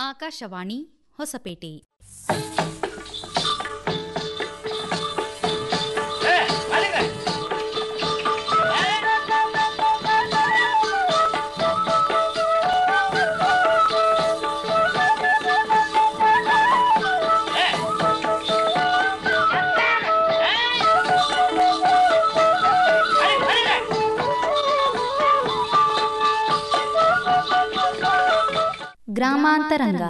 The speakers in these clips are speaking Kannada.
ಆಕಾಶವಾಣಿ ಹೊಸಪೇಟೆ ಗ್ರಾಮಾಂತರಂಗ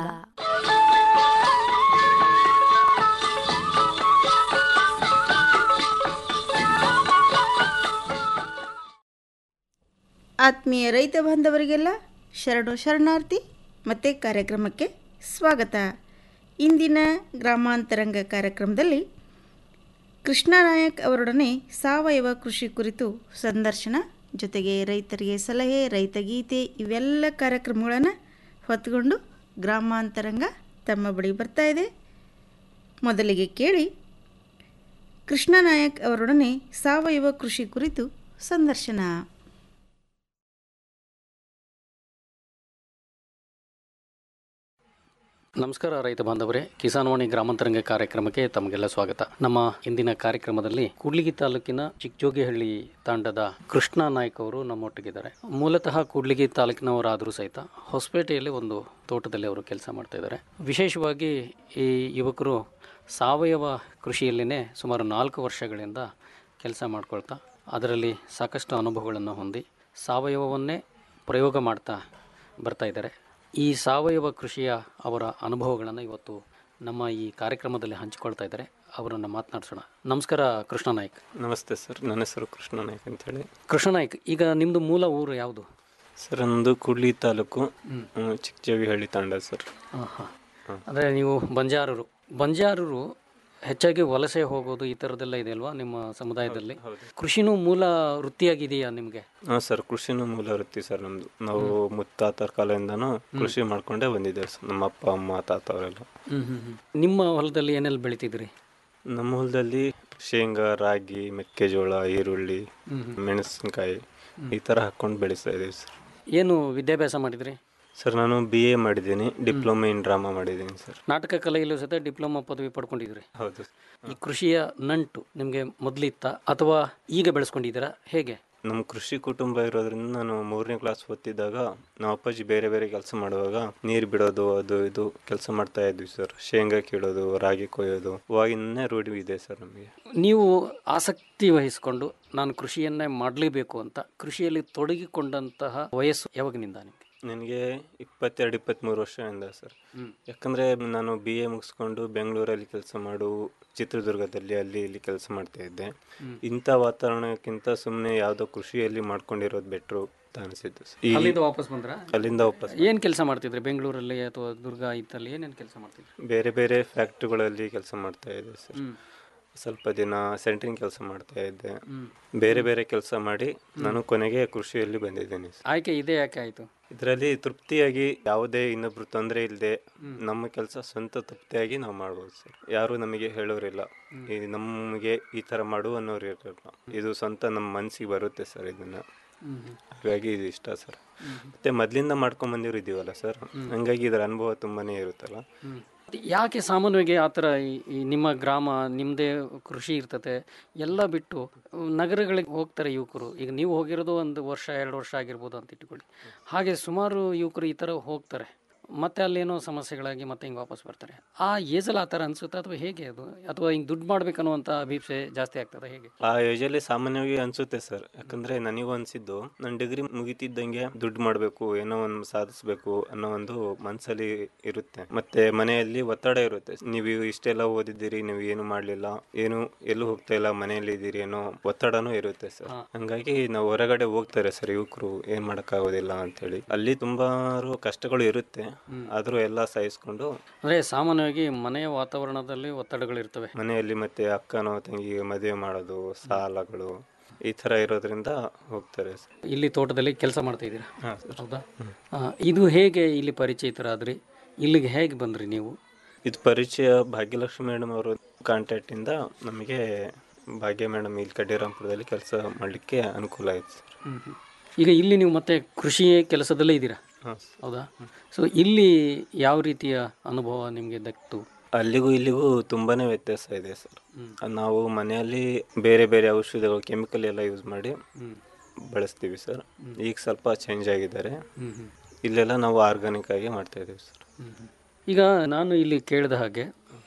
ಆತ್ಮೀಯ ರೈತ ಬಾಂಧವರಿಗೆಲ್ಲ ಶರಣು ಶರಣಾರ್ಥಿ ಮತ್ತು ಕಾರ್ಯಕ್ರಮಕ್ಕೆ ಸ್ವಾಗತ ಇಂದಿನ ಗ್ರಾಮಾಂತರಂಗ ಕಾರ್ಯಕ್ರಮದಲ್ಲಿ ಕೃಷ್ಣ ನಾಯಕ್ ಅವರೊಡನೆ ಸಾವಯವ ಕೃಷಿ ಕುರಿತು ಸಂದರ್ಶನ ಜೊತೆಗೆ ರೈತರಿಗೆ ಸಲಹೆ ರೈತಗೀತೆ ಇವೆಲ್ಲ ಕಾರ್ಯಕ್ರಮಗಳನ್ನು ಹೊತ್ತುಕೊಂಡು ಗ್ರಾಮಾಂತರಂಗ ತಮ್ಮ ಬಳಿ ಬರ್ತಾ ಇದೆ ಮೊದಲಿಗೆ ಕೇಳಿ ಕೃಷ್ಣ ನಾಯಕ್ ಅವರೊಡನೆ ಸಾವಯವ ಕೃಷಿ ಕುರಿತು ಸಂದರ್ಶನ ನಮಸ್ಕಾರ ರೈತ ಬಾಂಧವರೇ ಕಿಸಾನ್ವಾಣಿ ಗ್ರಾಮಾಂತರಂಗ ಕಾರ್ಯಕ್ರಮಕ್ಕೆ ತಮಗೆಲ್ಲ ಸ್ವಾಗತ ನಮ್ಮ ಇಂದಿನ ಕಾರ್ಯಕ್ರಮದಲ್ಲಿ ಕೂಡ್ಲಿಗಿ ತಾಲೂಕಿನ ಚಿಕ್ಕಜೋಗಿಹಳ್ಳಿ ತಾಂಡದ ಕೃಷ್ಣ ನಾಯ್ಕ್ ಅವರು ನಮ್ಮೊಟ್ಟಿಗಿದ್ದಾರೆ ಮೂಲತಃ ಕೂಡ್ಲಿಗಿ ತಾಲೂಕಿನವರಾದರೂ ಸಹಿತ ಹೊಸಪೇಟೆಯಲ್ಲಿ ಒಂದು ತೋಟದಲ್ಲಿ ಅವರು ಕೆಲಸ ಮಾಡ್ತಾ ಇದ್ದಾರೆ ವಿಶೇಷವಾಗಿ ಈ ಯುವಕರು ಸಾವಯವ ಕೃಷಿಯಲ್ಲಿನೇ ಸುಮಾರು ನಾಲ್ಕು ವರ್ಷಗಳಿಂದ ಕೆಲಸ ಮಾಡ್ಕೊಳ್ತಾ ಅದರಲ್ಲಿ ಸಾಕಷ್ಟು ಅನುಭವಗಳನ್ನು ಹೊಂದಿ ಸಾವಯವವನ್ನೇ ಪ್ರಯೋಗ ಮಾಡ್ತಾ ಬರ್ತಾ ಇದ್ದಾರೆ ಈ ಸಾವಯವ ಕೃಷಿಯ ಅವರ ಅನುಭವಗಳನ್ನು ಇವತ್ತು ನಮ್ಮ ಈ ಕಾರ್ಯಕ್ರಮದಲ್ಲಿ ಹಂಚಿಕೊಳ್ತಾ ಇದ್ದಾರೆ ಅವರನ್ನು ಮಾತನಾಡಿಸೋಣ ನಮಸ್ಕಾರ ಕೃಷ್ಣ ನಾಯ್ಕ್ ನಮಸ್ತೆ ಸರ್ ನನ್ನ ಹೆಸರು ಕೃಷ್ಣ ನಾಯ್ಕ್ ಅಂತೇಳಿ ಕೃಷ್ಣ ನಾಯ್ಕ್ ಈಗ ನಿಮ್ಮದು ಮೂಲ ಊರು ಯಾವುದು ಸರ್ ನಮ್ಮದು ಕೂಡ್ಲಿ ತಾಲೂಕು ಹ್ಮ್, ಚಿಕ್ಕಜಾವಿಹಳ್ಳಿ ತಾಂಡ ಸರ್ ಹಾಂ ಹಾಂ ಅಂದರೆ ನೀವು ಬಂಜಾರರು ಬಂಜಾರರು ಹೆಚ್ಚಾಗಿ ವಲಸೆ ಹೋಗೋದು ಈ ಥರದ್ದೆಲ್ಲ ಇದೆ ಅಲ್ವಾ ನಿಮ್ಮ ಸಮುದಾಯದಲ್ಲಿ ಕೃಷಿನೂ ಮೂಲ ವೃತ್ತಿಯಾಗಿದೆಯಾ ನಿಮಗೆ ಹಾಂ ಸರ್ ಕೃಷಿನೂ ಮೂಲ ವೃತ್ತಿ ಸರ್ ನಮ್ಮದು ನಾವು ಮುತ್ತಾತರ ಕಾಲದಿಂದನೂ ಕೃಷಿ ಮಾಡ್ಕೊಂಡೇ ಬಂದಿದ್ದೇವೆ ಸರ್ ನಮ್ಮ ಅಪ್ಪ ಅಮ್ಮ ತಾತ ಅವರೆಲ್ಲ ಹ್ಞೂ ಹ್ಞೂ ಹ್ಞೂ ನಿಮ್ಮ ಹೊಲದಲ್ಲಿ ಏನೆಲ್ಲ ಬೆಳಿತಿದ್ರಿ ನಮ್ಮ ಹೊಲದಲ್ಲಿ ಶೇಂಗಾ ರಾಗಿ ಮೆಕ್ಕೆಜೋಳ ಈರುಳ್ಳಿ ಮೆಣಸಿನ್ಕಾಯಿ ಈ ಥರ ಹಾಕ್ಕೊಂಡು ಬೆಳೆಸ್ತಾ ಇದ್ದೀವಿ ಸರ್ ಏನು ವಿದ್ಯಾಭ್ಯಾಸ ಮಾಡಿದ್ರಿ ಸರ್ ನಾನು ಬಿ ಎ ಮಾಡಿದ್ದೀನಿ ಡಿಪ್ಲೊಮಾ ಇನ್ ಡ್ರಾಮಾ ಮಾಡಿದ್ದೀನಿ ಸರ್ ನಾಟಕ ಕಲೆಯಲ್ಲೂ ಸಹಿತ ಡಿಪ್ಲೊಮಾ ಪದವಿ ಪಡ್ಕೊಂಡಿದ್ರಿ ಹೌದು ಈ ಕೃಷಿಯ ನಂಟು ನಿಮಗೆ ಮೊದಲಿತ್ತ ಅಥವಾ ಈಗ ಬೆಳೆಸ್ಕೊಂಡಿದ್ದೀರಾ ಹೇಗೆ ನಮ್ಮ ಕೃಷಿ ಕುಟುಂಬ ಇರೋದ್ರಿಂದ ನಾನು ಮೂರನೇ ಕ್ಲಾಸ್ ಓದ್ತಿದ್ದಾಗ ನಮ್ಮ ಅಪ್ಪಾಜಿ ಬೇರೆ ಬೇರೆ ಕೆಲಸ ಮಾಡುವಾಗ ನೀರು ಬಿಡೋದು ಅದು ಇದು ಕೆಲಸ ಮಾಡ್ತಾ ಇದ್ವಿ ಸರ್ ಶೇಂಗಾ ಕೀಳೋದು ರಾಗಿ ಕೊಯ್ಯೋದು ಅವಾಗಿಂದನೇ ರೂಢಿ ಇದೆ ಸರ್ ನಮಗೆ ನೀವು ಆಸಕ್ತಿ ವಹಿಸಿಕೊಂಡು ನಾನು ಕೃಷಿಯನ್ನೇ ಮಾಡಲೇಬೇಕು ಅಂತ ಕೃಷಿಯಲ್ಲಿ ತೊಡಗಿಕೊಂಡಂತಹ ವಯಸ್ಸು ಯಾವಾಗಿನಿಂದ ನಿಮಗೆ ನನಗೆ ಇಪ್ಪತ್ತೆರಡು ಇಪ್ಪತ್ತ್ಮೂರು ವರ್ಷದಿಂದ ಸರ್ ಯಾಕಂದರೆ ನಾನು ಬಿ ಎ ಮುಗಿಸ್ಕೊಂಡು ಬೆಂಗಳೂರಲ್ಲಿ ಕೆಲಸ ಮಾಡು ಚಿತ್ರದುರ್ಗದಲ್ಲಿ ಅಲ್ಲಿ ಇಲ್ಲಿ ಕೆಲಸ ಮಾಡ್ತಾ ಇದ್ದೆ ಇಂಥ ವಾತಾವರಣಕ್ಕಿಂತ ಸುಮ್ಮನೆ ಯಾವುದೋ ಕೃಷಿಯಲ್ಲಿ ಮಾಡ್ಕೊಂಡಿರೋದು ಬೆಟ್ರು ಅಂತ ಅನಿಸಿದ್ದು ಸರ್ ಈ ಅಲ್ಲಿಂದ ವಾಪಸ್ ಬಂದ್ರ ಅಲ್ಲಿಂದ ವಾಪಸ್ ಏನು ಕೆಲಸ ಮಾಡ್ತಿದ್ರಿ ಬೆಂಗಳೂರಲ್ಲಿ ಅಥವಾ ದುರ್ಗ ಇತ್ತಲ್ಲಿ ಏನೇನು ಕೆಲಸ ಮಾಡ್ತಿದ್ರಿ ಬೇರೆ ಬೇರೆ ಫ್ಯಾಕ್ಟ್ರಿಗಳಲ್ಲಿ ಕೆಲಸ ಮಾಡ್ತಾ ಇದ್ದೆ ಸರ್ ಸ್ವಲ್ಪ ದಿನ ಸೆಂಟ್ರಿಂಗ್ ಕೆಲಸ ಮಾಡ್ತಾ ಇದ್ದೆ ಬೇರೆ ಬೇರೆ ಕೆಲಸ ಮಾಡಿ ನಾನು ಕೊನೆಗೆ ಕೃಷಿಯಲ್ಲಿ ಬಂದಿದ್ದೇನೆ ಸರ್ ಆಯ್ಕೆ ಇದೇ ಯಾಕೆ ಆಯಿತು ಇದರಲ್ಲಿ ತೃಪ್ತಿಯಾಗಿ ಯಾವುದೇ ಇನ್ನೊಬ್ರು ತೊಂದರೆ ಇಲ್ಲದೆ ನಮ್ಮ ಕೆಲಸ ಸ್ವಂತ ತೃಪ್ತಿಯಾಗಿ ನಾವು ಮಾಡ್ಬೋದು ಸರ್ ಯಾರು ನಮಗೆ ಹೇಳೋರಿಲ್ಲ ಈ ನಮಗೆ ಈ ಥರ ಮಾಡು ಅನ್ನೋರು ಇರಲ್ಲ ಇದು ಸ್ವಂತ ನಮ್ಮ ಮನಸ್ಸಿಗೆ ಬರುತ್ತೆ ಸರ್ ಇದನ್ನ ಹಾಗಾಗಿ ಇದು ಇಷ್ಟ ಸರ್ ಮತ್ತೆ ಮೊದಲಿಂದ ಮಾಡ್ಕೊಂಡ್ ಬಂದಿರೋ ಇದೀವಲ್ಲ ಸರ್ ಹಂಗಾಗಿ ಇದರ ಅನುಭವ ತುಂಬಾನೇ ಇರುತ್ತಲ್ಲ ಯಾಕೆ ಸಾಮಾನ್ಯವಾಗಿ ಆ ಥರ ಈ- ಈ ನಿಮ್ಮ ಗ್ರಾಮ ನಿಮ್ಮದೇ ಕೃಷಿ ಇರ್ತತೆ ಎಲ್ಲ ಬಿಟ್ಟು ನಗರಗಳಿಗೆ ಹೋಗ್ತಾರೆ ಯುವಕರು ಈಗ ನೀವು ಹೋಗಿರೋದು ಒಂದು ವರ್ಷ ಎರಡು ವರ್ಷ ಆಗಿರ್ಬೋದು ಅಂತ ಇಟ್ಕೊಳ್ಳಿ ಹಾಗೆ ಸುಮಾರು ಯುವಕರು ಈ ಥರ ಹೋಗ್ತಾರೆ ಮತ್ತೆ ಅಲ್ಲೇನೋ ಸಮಸ್ಯೆಗಳಾಗಿ ಮತ್ತೆ ಹಿಂಗೆ ವಾಪಸ್ ಬರ್ತಾರೆ ಆ ಏಜಲ್ಲಿ ಆ ಥರ ಅನಿಸುತ್ತಾ ಅಥವಾ ಹೇಗೆ ಅದು ಅಥವಾ ಹಿಂಗೆ ದುಡ್ಡು ಮಾಡ್ಬೇಕನ್ನುವಂಥ ಅಭಿಪ್ಸೆ ಜಾಸ್ತಿ ಆಗ್ತದೆ ಹೇಗೆ ಆ ಏಜಲ್ಲಿ ಸಾಮಾನ್ಯವಾಗಿ ಅನ್ಸುತ್ತೆ ಸರ್ ಯಾಕಂದ್ರೆ ನನಗೂ ಅನ್ಸಿದ್ದು ನಾನು ಡಿಗ್ರಿ ಮುಗಿತಿದ್ದಂಗೆ ದುಡ್ಡು ಮಾಡಬೇಕು ಏನೋ ಒಂದು ಸಾಧಿಸ್ಬೇಕು ಅನ್ನೋ ಒಂದು ಮನಸ್ಸಲ್ಲಿ ಇರುತ್ತೆ ಮತ್ತೆ ಮನೆಯಲ್ಲಿ ಒತ್ತಡ ಇರುತ್ತೆ ನೀವು ಇಷ್ಟೆಲ್ಲ ಓದಿದ್ದೀರಿ ನೀವು ಏನು ಮಾಡಲಿಲ್ಲ ಏನು ಎಲ್ಲೂ ಹೋಗ್ತಾ ಇಲ್ಲ ಮನೆಯಲ್ಲಿ ಇದ್ದೀರಿ ಅನ್ನೋ ಒತ್ತಡನೂ ಇರುತ್ತೆ ಸರ್ ಹಂಗಾಗಿ ನಾವು ಹೊರಗಡೆ ಹೋಗ್ತಾರೆ ಸರ್ ಯುವಕರು ಏನ್ ಮಾಡೋಕ್ಕಾಗೋದಿಲ್ಲ ಅಂತೇಳಿ ಅಲ್ಲಿ ತುಂಬಾರು ಕಷ್ಟಗಳು ಇರುತ್ತೆ ಆದ್ರೂ ಎಲ್ಲ ಸಹಿಸ್ಕೊಂಡು ಅಂದರೆ ಸಾಮಾನ್ಯವಾಗಿ ಮನೆಯ ವಾತಾವರಣದಲ್ಲಿ ಒತ್ತಡಗಳಿರ್ತವೆ ಮನೆಯಲ್ಲಿ ಮತ್ತೆ ಅಕ್ಕನೋ ತಂಗಿ ಮದುವೆ ಮಾಡೋದು ಸಾಲಗಳು ಈ ತರ ಇರೋದ್ರಿಂದ ಹೋಗ್ತಾರೆ ಸರ್. ಇಲ್ಲಿ ತೋಟದಲ್ಲಿ ಕೆಲಸ ಮಾಡ್ತಾ ಇದ್ದೀರಾ ಹೌದಾ ಆ, ಇದು ಹೇಗೆ ಇಲ್ಲಿ ಪರಿಚಯಿತರಾದ್ರಿ ಇಲ್ಲಿಗೆ ಹೇಗೆ ಬಂದ್ರಿ ನೀವು ಇದು ಪರಿಚಯ ಭಾಗ್ಯಲಕ್ಷ್ಮಿ ಮೇಡಮ್ ಅವರ ಕಾಂಟ್ಯಾಕ್ಟ್ ಇಂದ ನಮಗೆ ಭಾಗ್ಯ ಮೇಡಮ್ ಇಲ್ಲಿ ಕಡ್ಡಿರಾಂಪುರದಲ್ಲಿ ಕೆಲಸ ಮಾಡಲಿಕ್ಕೆ ಅನುಕೂಲ ಆಯ್ತು ಸರ್ ಈಗ ಇಲ್ಲಿ ನೀವು ಮತ್ತೆ ಕೃಷಿ ಕೆಲಸದಲ್ಲೇ ಇದ್ದೀರಾ ಹಾಂ ಹೌದಾ ಸೊ ಇಲ್ಲಿ ಯಾವ ರೀತಿಯ ಅನುಭವ ನಿಮಗೆ ದಕ್ತು ಅಲ್ಲಿಗೂ ಇಲ್ಲಿಗೂ ತುಂಬಾನೇ ವ್ಯತ್ಯಾಸ ಇದೆ ಸರ್ ನಾವು ಮನೆಯಲ್ಲಿ ಬೇರೆ ಬೇರೆ ಔಷಧಿಗಳು ಕೆಮಿಕಲ್ ಎಲ್ಲ ಯೂಸ್ ಮಾಡಿ ಬಳಸ್ತೀವಿ ಸರ್ ಈಗ ಸ್ವಲ್ಪ ಚೇಂಜ್ ಆಗಿದ್ದಾರೆ ಇಲ್ಲೆಲ್ಲ ನಾವು ಆರ್ಗಾನಿಕ್ ಆಗಿ ಮಾಡ್ತಾ ಇದ್ದೀವಿ ಸರ್ ಈಗ ನಾನು ಇಲ್ಲಿ ಕೇಳಿದ ಹಾಗೆ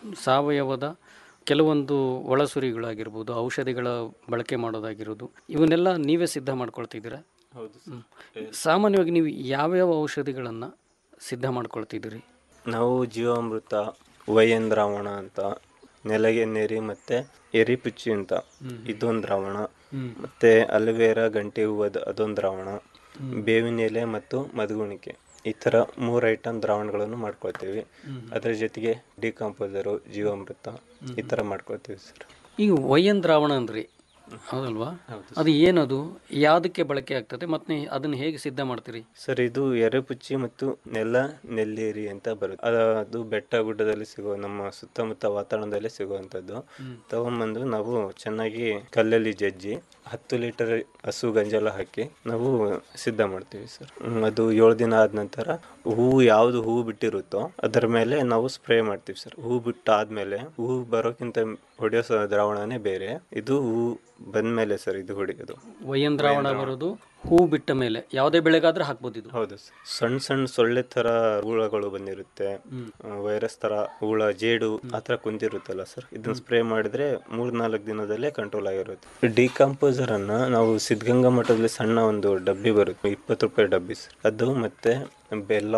ಸಾವಯವದ ಕೆಲವೊಂದು ಒಳಸುರಿಗಳಾಗಿರ್ಬೋದು ಔಷಧಿಗಳ ಬಳಕೆ ಮಾಡೋದಾಗಿರೋದು ಇವನ್ನೆಲ್ಲ ನೀವೇ ಸಿದ್ಧ ಮಾಡ್ಕೊಳ್ತಿದ್ದೀರಾ ಹೌದು ಹ್ಮ್. ಸಾಮಾನ್ಯವಾಗಿ ನೀವು ಯಾವ್ಯಾವ ಔಷಧಿಗಳನ್ನು ಸಿದ್ಧ ಮಾಡ್ಕೊಳ್ತಿದ್ದೀರಿ ನಾವು ಜೀವಾಮೃತ ವೈಎನ್ ದ್ರಾವಣ ಅಂತ ನೆಲಗೆ ನೆರಿ ಮತ್ತೆ ಎರಿಪುಚ್ಚಿ ಅಂತ ಇದೊಂದು ದ್ರಾವಣ ಮತ್ತೆ ಅಲವೇರಾ ಗಂಟೆ ಹೂವದ ಅದೊಂದು ದ್ರಾವಣ ಬೇವಿನ ಎಲೆ ಮತ್ತು ಮಧುಗುಣಿಕೆ ಈ ಥರ ಮೂರು ಐಟಮ್ ದ್ರಾವಣಗಳನ್ನು ಮಾಡ್ಕೊಳ್ತೀವಿ ಅದರ ಜೊತೆಗೆ ಡಿಕಾಂಪೋಸರು ಜೀವಾಮೃತ ಈ ಥರ ಮಾಡ್ಕೊಳ್ತೀವಿ ಸರ್ ಈಗ ವಯನ್ ದ್ರಾವಣ ಅಂದ್ರಿ ಹೌದಲ್ವಾ ಅದು ಏನದು ಯಾವುದಕ್ಕೆ ಬಳಕೆ ಆಗ್ತದೆ ಮತ್ತೆ ಅದನ್ನು ಹೇಗೆ ಸಿದ್ಧ ಮಾಡ್ತೀರಿ ಸರ್ ಇದು ಎರೆಪುಚ್ಚಿ ಮತ್ತು ನೆಲ ನೆಲ್ಲೇರಿ ಅಂತ ಬರುತ್ತೆ ಅದು ಅದು ಬೆಟ್ಟ ಗುಡ್ಡದಲ್ಲಿ ಸಿಗುವ ನಮ್ಮ ಸುತ್ತಮುತ್ತ ವಾತಾವರಣದಲ್ಲೇ ಸಿಗುವಂಥದ್ದು ತಗೊಂಬಂದು ನಾವು ಚೆನ್ನಾಗಿ ಕಲ್ಲಲ್ಲಿ ಜಜ್ಜಿ ಹತ್ತು ಲೀಟರ್ ಹಸು ಗಂಜಲ ಹಾಕಿ ನಾವು ಸಿದ್ಧ ಮಾಡ್ತೀವಿ ಸರ್ ಹ್ಮ್, ಅದು ಏಳು ದಿನ ಆದ ನಂತರ ಹೂವು ಯಾವುದು ಹೂವು ಬಿಟ್ಟಿರುತ್ತೋ ಅದರ ಮೇಲೆ ನಾವು ಸ್ಪ್ರೇ ಮಾಡ್ತೀವಿ ಸರ್ ಹೂ ಬಿಟ್ಟು ಆದ್ಮೇಲೆ ಹೂ ಬರೋಕ್ಕಿಂತ ಹೊಡೆಯೋ ಸ ದ್ರಾವಣನೇ ಬೇರೆ ಇದು ಹೂ ಬಂದ್ಮೇಲೆ ಸರ್ ಇದು ಹೊಡೆಯೋದು ವಯನ್ ದ್ರಾವಣ ಬರೋದು ಹೂ ಬಿಟ್ಟ ಮೇಲೆ ಯಾವುದೇ ಬೆಳೆಗಾದ್ರೆ ಹಾಕ್ಬೋದು ಇದು ಹೌದು ಸರ್. ಸಣ್ಣ ಸಣ್ಣ ಸೊಳ್ಳೆ ತರ ಹುಳಗಳು ಬಂದಿರುತ್ತೆ ವೈರಸ್ ತರ ಹುಳ ಜೇಡು ಆ ತರ ಕುಂತಿರುತ್ತಲ್ಲ ಸರ್ ಇದನ್ನ ಸ್ಪ್ರೇ ಮಾಡಿದ್ರೆ ಮೂರ್ ನಾಲ್ಕು ದಿನದಲ್ಲೇ ಕಂಟ್ರೋಲ್ ಆಗಿರುತ್ತೆ ಡಿಕಂಪೋಸರ್ ಅನ್ನ ನಾವು ಸಿದ್ಧಗಂಗಾ ಮಠದಲ್ಲಿ ಸಣ್ಣ ಒಂದು ಡಬ್ಬಿ ಬರುತ್ತೆ ಇಪ್ಪತ್ತು ರೂಪಾಯಿ ಡಬ್ಬಿ ಸರ್ ಅದು ಮತ್ತೆ ಬೆಲ್ಲ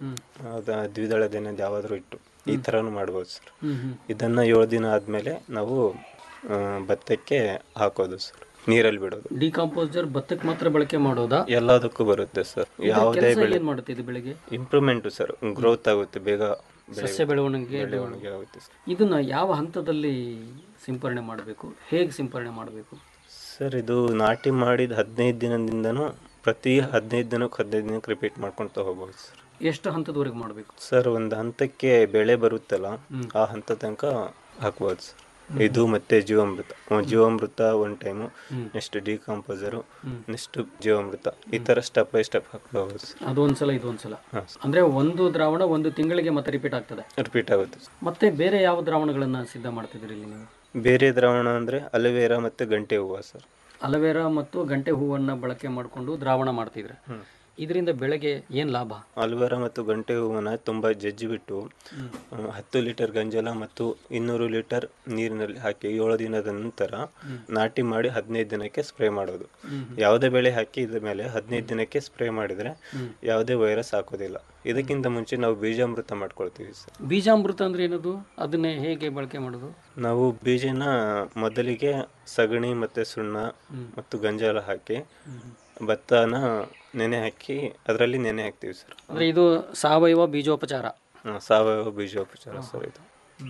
ಅದ ದ್ವಿದಳ ಧಾನ್ಯದ ಯಾವಾದ್ರೂ ಇಟ್ಟು ಈ ತರನು ಮಾಡ್ಬೋದು ಸರ್ ಇದನ್ನ ಏಳು ದಿನ ಆದ್ಮೇಲೆ ನಾವು ಆ, ಭತ್ತಕ್ಕೆ ಹಾಕೋದು ಸರ್ ನೀರಲ್ಲಿ ಬಿಡೋದು ಡಿಕಾಂಪೋಸರ್ ಭತ್ತಕ್ಕೆ ಮಾತ್ರ ಬಳಕೆ ಮಾಡೋದಾ ಎಲ್ಲದಕ್ಕೂ ಬರುತ್ತೆ ಸರ್ ಯಾವುದೇ ಕೆಲಸ ಬೆಳೆ ಏನು ಮಾಡುತ್ತೆ ಇದು ಬೆಳೆಗೆ ಇಂಪ್ರೂವ್ಮೆಂಟ್ ಸರ್ ಗ್ರೋತ್ ಆಗುತ್ತೆ ಬೇಗ ಬೆಳೆ ಸಸ್ಯ ಬೆಳವಣಿಗೆ ಬೆಳವಣಿಗೆ ಆಗುತ್ತೆ ಸರ್ ಇದನ್ನ ಯಾವ ಹಂತದಲ್ಲಿ ಸಿಂಪರಣೆ ಮಾಡಬೇಕು ಹೇಗೆ ಸಿಂಪರಣೆ ಮಾಡಬೇಕು ಸರ್ ಇದು ನಾಟಿ ಮಾಡಿದ ಹದಿನೈದು ದಿನದಿಂದನೂ ಪ್ರತಿ ಹದಿನೈದು ದಿನಕ್ಕೆ ಹದಿನೈದು ದಿನಕ್ಕೆ ರಿಪೀಟ್ ಮಾಡ್ಕೊಳ್ತಾ ಹೋಗ್ಬೋದು ಸರ್ ಎಷ್ಟು ಹಂತದವರೆಗೆ ಮಾಡಬೇಕು ಸರ್ ಒಂದು ಹಂತಕ್ಕೆ ಬೆಳೆ ಬರುತ್ತಲ್ಲ ಆ ಹಂತ ತನಕ ಹಾಕ್ಬೋದು ಸರ್ ಇದು ಮತ್ತೆ ಜೀವಾಮೃತ ಒಂದ್ ಜೀವಾಮೃತ ಒಂದು ಟೈಮು ನೆಕ್ಸ್ಟ್ ಡಿಕಾಂಪೋಸರು ನೆಕ್ಸ್ಟ್ ಜೀವಾಮೃತ ಈ ಥರ ಸ್ಟೆಪ್ ಬೈ ಸ್ಟೆಪ್ ಹಾಕ್ತಾ ಹೋಗೋದು ಸರ್ ಅದು ಒಂದ್ಸಲ ಇದು ಒಂದ್ಸಲ ಹಾಂ ಅಂದ್ರೆ ಒಂದು ದ್ರಾವಣ ಒಂದು ತಿಂಗಳಿಗೆ ಮತ್ತೆ ರಿಪೀಟ್ ಆಗ್ತದೆ ರಿಪೀಟ್ ಆಗುತ್ತೆ ಸರ್ ಮತ್ತೆ ಬೇರೆ ಯಾವ ದ್ರಾವಣಗಳನ್ನ ಸಿದ್ಧ ಮಾಡ್ತಿದ್ರಿ ಇಲ್ಲಿ ನೀವು ಬೇರೆ ದ್ರಾವಣ ಅಂದರೆ ಅಲೋವೆರಾ ಮತ್ತು ಗಂಟೆ ಹೂವು ಸರ್ ಅಲವೇರಾ ಮತ್ತು ಗಂಟೆ ಹೂವನ್ನ ಬಳಕೆ ಮಾಡಿಕೊಂಡು ದ್ರಾವಣ ಮಾಡ್ತಿದ್ರೆ ಇದರಿಂದ ಬೆಳೆಗೆ ಏನು ಲಾಭ ಅಲ್ವೇರಾ ಮತ್ತು ಗಂಟೆ ಹೂವನ್ನ ತುಂಬ ಜಜ್ಜಿಬಿಟ್ಟು ಆ, ಹತ್ತು ಲೀಟರ್ ಗಂಜಲ ಮತ್ತು ಇನ್ನೂರು ಲೀಟರ್ ನೀರಿನಲ್ಲಿ ಹಾಕಿ ಏಳು ದಿನದ ನಂತರ ನಾಟಿ ಮಾಡಿ ಹದಿನೈದು ದಿನಕ್ಕೆ ಸ್ಪ್ರೇ ಮಾಡೋದು ಯಾವುದೇ ಬೆಳೆ ಹಾಕಿ ಇದ್ರ ಮೇಲೆ ಹದಿನೈದು ದಿನಕ್ಕೆ ಸ್ಪ್ರೇ ಮಾಡಿದ್ರೆ ಯಾವುದೇ ವೈರಸ್ ಹಾಕೋದಿಲ್ಲ ಇದಕ್ಕಿಂತ ಮುಂಚೆ ನಾವು ಬೀಜಾಮೃತ ಮಾಡ್ಕೊಳ್ತೀವಿ ಸರ್ ಬೀಜಾಮೃತ ಅಂದ್ರೆ ಏನದು ಅದನ್ನೇ ಹೇಗೆ ಬಳಕೆ ಮಾಡೋದು ನಾವು ಬೀಜನ ಮೊದಲಿಗೆ ಸಗಣಿ ಮತ್ತು ಸುಣ್ಣ ಮತ್ತು ಗಂಜಲ ಹಾಕಿ ಭತ್ತನ ನೆನೆ ಹಾಕಿ ಅದರಲ್ಲಿ ನೆನೆ ಹಾಕ್ತೀವಿ ಸರ್ ಅಂದ್ರೆ ಇದು ಸಾವಯವ ಬೀಜೋಪಚಾರ ಹ್ಮ್, ಸಾವಯವ ಬೀಜೋಪಚಾರ ಸರ್ ಇದು